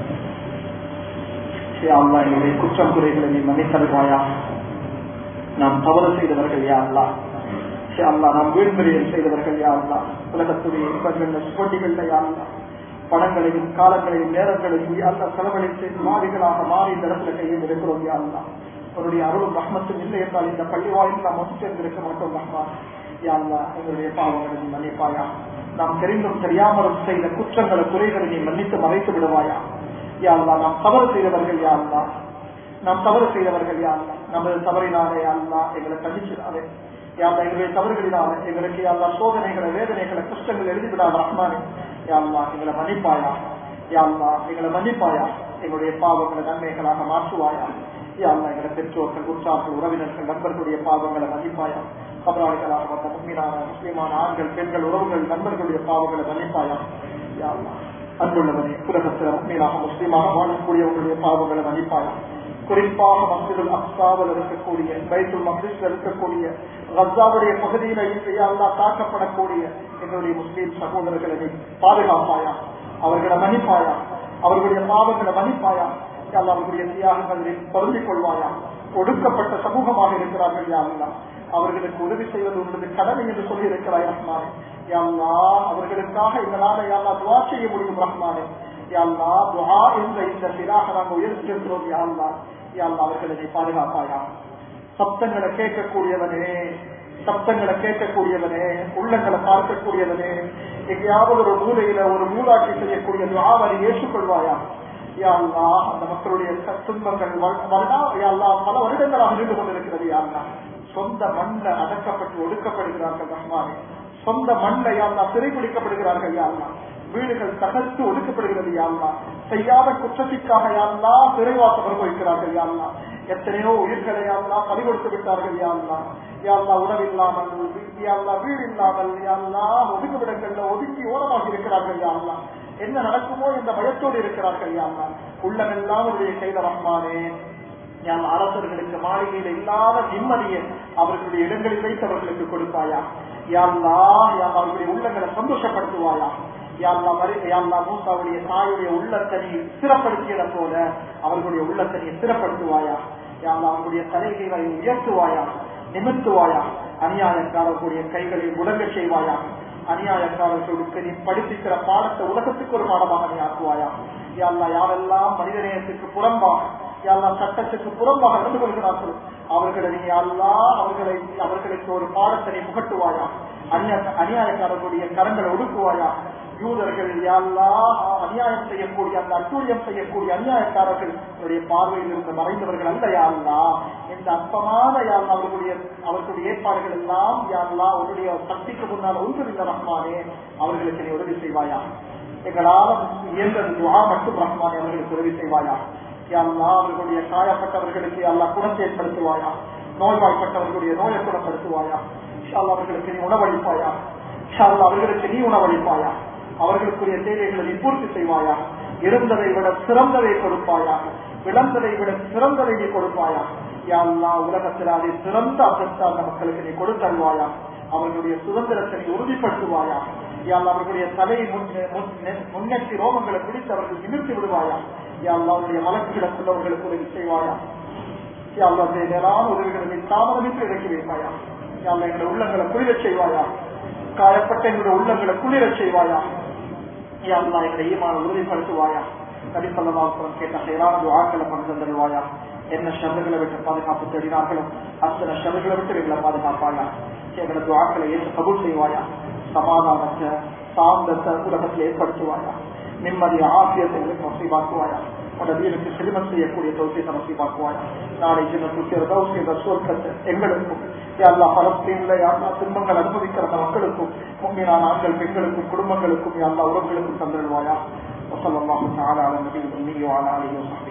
அல்லா என்னுடைய குற்றம் குறைகளை நீ மன்னித்தருவாயா நாம் தவறு செய்தவர்கள் யா அல்லா அல்லா நாம் வீண்முறையில் செய்தவர்கள் யா அல்லா உலகத்துடைய இன்பங்கள் சுவண்டிகள் யா அல்லா பணங்களையும் காலங்களையும் நேரங்களையும் அல்ல செலவழித்து மாறிகளாக மாறி இந்த இடத்துல கையில் இருக்கிறோம் யா அல்லா உன்னுடைய அருளும் ரஹ்மத்தும் இல்லை என்றால் இந்த பள்ளி வாயில் நாம் ஒன்று சேர்ந்திருக்க மாட்டோம் ரஹ்மா யா அல்லா எங்களுடைய பாவங்களை நீ மன்னிப்பாயா நாம் தெரிந்தும் தெரியாமலும் செய்த குற்றங்களை குறைகளை நீ மன்னித்து மறைத்து விடுவாயா யா அல்லா நாம் தவறு செய்தவர்கள் யா அல்லா நாம் தவறு செய்தவர்கள் யா அல்லா நமது தவறினாலே யா அல்லா எங்களை கண்டிச்சிடாதே யாழ்லா எங்களுடைய தவறுகளினால எங்களுக்கு யாழ்லா சோதனைகளை வேதனைகளை கஷ்டங்கள் எழுதிவிடாத ரஹ்மானே யாழ்லா எங்களை மன்னிப்பாயா யாழ்லா எங்களை மன்னிப்பாயா எங்களுடைய பாவங்களை நன்மைகளாக மாற்றுவாயா யாழ்லா எங்களை பெற்றோர்கள் உற்சார்கள் உறவினர்கள் நண்பர்களுடைய பாவங்களை மன்னிப்பாயா கபராளிகளாக வந்த முன்மீனான முஸ்லிமான ஆண்கள் பெண்கள் உறவுகள் நண்பர்களுடைய பாவங்களை மன்னிப்பாயா யாழ்லா அன்புள்ளவனே உலகத்தில் முன்மீனாக முஸ்லீமாக வாழக்கூடியவர்களுடைய பாவங்களை மன்னிப்பாயா குறிப்பாக மஸ்ஜிதுல் அக்சாவில் இருக்கக்கூடிய பைத்துல் மஸ்ஜித் இருக்கக்கூடிய கசாவுடைய பகுதியில அல்லா தாக்கப்படக்கூடிய எங்களுடைய முஸ்லீம் சகோதரர்களை பாதுகாப்பாயா அவர்களை மன்னிப்பாயா அவர்களுடைய பாவங்களை மன்னிப்பாயா அவர்களுடைய தியாகங்களை பொருந்திக் கொள்வாயா ஒடுக்கப்பட்ட சமூகமாக இருக்கிறார்கள் யாருலா அவர்களுக்கு உதவி செய்வது உங்களது கடமை என்று சொல்லி இருக்கிறாய் ரஹ்மானே யாழ்லா அவர்களுக்காக எங்களால யாழ்லா துவா செய்ய முடியும் ரஹ்மானே யாழ்லா துவா என்ற இந்த சிலாக நாங்கள் உயர்த்திருக்கிறோம் யாழ்லா யாழ்லா அவர்களை பாதுகாப்பாயா சப்தங்களை கேட்கக்கூடியவனே சப்தங்களை கேட்கக்கூடியவனே உள்ளங்களை பார்க்கக்கூடியவனே எங்கேயாவது ஒரு மூலையில ஒரு மூலாட்சி செய்யக்கூடிய துவாவரை ஏற்றுக்கொள்வாயா யாழ்லா அந்த மக்களுடைய துன்பங்கள் யாழ்லா பல வருடங்களாக இருந்து கொண்டிருக்கிறது யாழ்லா சொந்த மண்ணில் அடக்கப்பட்டு ஒடுக்கப்படுகிறார்கள் ரஹ்மானே சொந்த மண்ணில் யாழ்லா சிறைபிடிக்கப்படுகிறார்கள் யாழ்லா வீடுகள் தகர்த்து ஒடுக்கப்படுகிறது யாழ்லா செய்யாத குற்றத்திற்காக யாழ்லா சிறைவாசம் அனுபவிக்கிறார்கள் யாழ்லா எத்தனையோ உயிர்களை யாழ்லா பறி கொடுத்து விட்டார்கள் யாழ்லா யாழ்லா உணவில்லாமல் யாழ்லா வீடு இல்லாமல் யாழ்லா ஒதுக்குவிடங்கள்ல ஒதுக்கி ஓரமாக இருக்கிறார்கள் யாழ்லா என்ன நடக்குமோ என்ற பயத்தோடு இருக்கிறார்கள் யாழ்லா உள்ளமெல்லாம் உடைய கையில ரஹ்மானே யாழ் அரசர்களுக்கு மாளிகையில இல்லாத நிம்மதியை அவர்களுடைய இடங்களில் வைத்து அவர்களுக்கு கொடுப்பாயா யாழ்லா யாழ் அவர்களுடைய உள்ளங்களை சந்தோஷப்படுத்துவாயா மூசாவுடைய தாயுடைய உள்ளத்தனி சிறப்படுத்தியதை போல அவர்களுடைய உள்ளத்தனியை சிறப்படுத்துவாயா யாழ்லா அவர்களுடைய தலைகளை உயர்த்துவாயா நிமித்துவாயா அநியாயக்காரர்களுடைய கைகளை முடங்க செய்வாயா அநியாயக்காரர்களுக்கு நீ படித்திருக்கிற பாடத்தை உலகத்துக்கு ஒரு பாடமாக நீ ஆக்குவாயா யாழ்லா யாரெல்லாம் மனிதநேயத்துக்கு புறம்பாக யாழ்லா சட்டத்துக்கு புறம்பாக நடந்து கொள்கிறார்கள் அவர்களை நீ அல்லா அவர்களை அவர்களுக்கு ஒரு பாடத்தை நீ புகட்டுவாயா அநியாயக்காரர்களுடைய கரங்களை ஒடுக்குவாயா யூதர்கள் யாழ்லா அநியாயம் செய்யக்கூடிய அந்த அட்டூழியம் செய்யக்கூடிய அநியாயக்காரர்கள் பார்வையில் இருந்து மறைந்தவர்கள் அல்ல யாழ்லா இந்த அற்பமான யாழ் அவர்களுடைய அவர்களுடைய ஏற்பாடுகள் எல்லாம் யாழ்லா உன்னுடைய சக்திக்கு முன்னால் ஒன்றுமில்ல ரஹ்மானே அவர்களுக்கு நீ உதவி செய்வாயா எங்களால் இயந்தது துவா மட்டும் ரஹ்மானே அவர்களுக்கு உதவி செய்வாயா யாழ்லா அவர்களுடைய காயப்பட்டவர்களுக்கு அல்லா குணத்தை ஏற்படுத்துவாயா நோய்வாய்ப்பட்டவர்களுடைய நோயை குணப்படுத்துவாயா ஷால்லா அவர்களுக்கு நீ உணவளிப்பாயா ஷால்லா அவர்களுக்கு நீ உணவளிப்பாயா அவர்களுக்குரிய தேவைகளை நீ பூர்த்தி செய்வாயா இருந்ததை விட சிறந்ததை கொடுப்பாயா விளந்ததை விட சிறந்ததை நீ கொடுப்பாயா யாழ்லா உலகத்தில் அதை சிறந்த அந்தஸ்து அந்த மக்களுக்கு நீ கொடுத்தருவாயா அவர்களுடைய சுதந்திரத்தை நீ உறுதிப்படுத்துவாயா யாழ் அவர்களுடைய தலையை முன்னேற்றி ரோகங்களை பிடித்து அவர்கள் நிமிர்த்தி விடுவாயா யாழ் அவருடைய வழக்குகளை உள்ளவர்களுக்கு உதவி செய்வாயா யாழ் மேலான உதவிகளை தாமதமின்றி இறக்கி வைப்பாயா யாழ் எங்களை உள்ளங்களை குளிரச் செய்வாயா காயப்பட்ட எங்களுடைய உள்ளங்களை குளிரச் செய்வாயா யாழ்லா எங்களை ஈமான உறுதிப்படுத்துவாயா நபி சொல்லலாம் கேட்ட செயலான துவாக்களை பங்கு தந்தருவாயா என்ன ஷர்களை விட்டு பாதுகாப்பு தேடினார்களோ அத்தனை ஷர்களை விட்டு எங்களை பாதுகாப்பாயா எங்களை துவாக்களை ஏற்று கபூல் செய்வாயா சமாதானத்தை சாந்தத்தை உலகத்தில் ஏற்படுத்துவாயா நிம்மதி ஆசியத்தை எங்களுக்கு நசீபாக்குவாயா உன்னோட வீருக்கு செல்வம் செய்யக்கூடிய தோசியத்தை நசீபாக்குவாயா நாளை சின்ன சொர்க்கத்தை எங்களுக்கும் எல்லா பலஸ்தீன்ல யாரா துன்பங்கள் அனுமதிக்கிற அந்த மக்களுக்கும் முன்மையான ஆண்கள் பெண்களுக்கும் குடும்பங்களுக்கும் எல்லா உறவுகளுக்கும் தந்திருவாயா وصلى الله تعالى على النبي الأمي وعلى آله وصحبه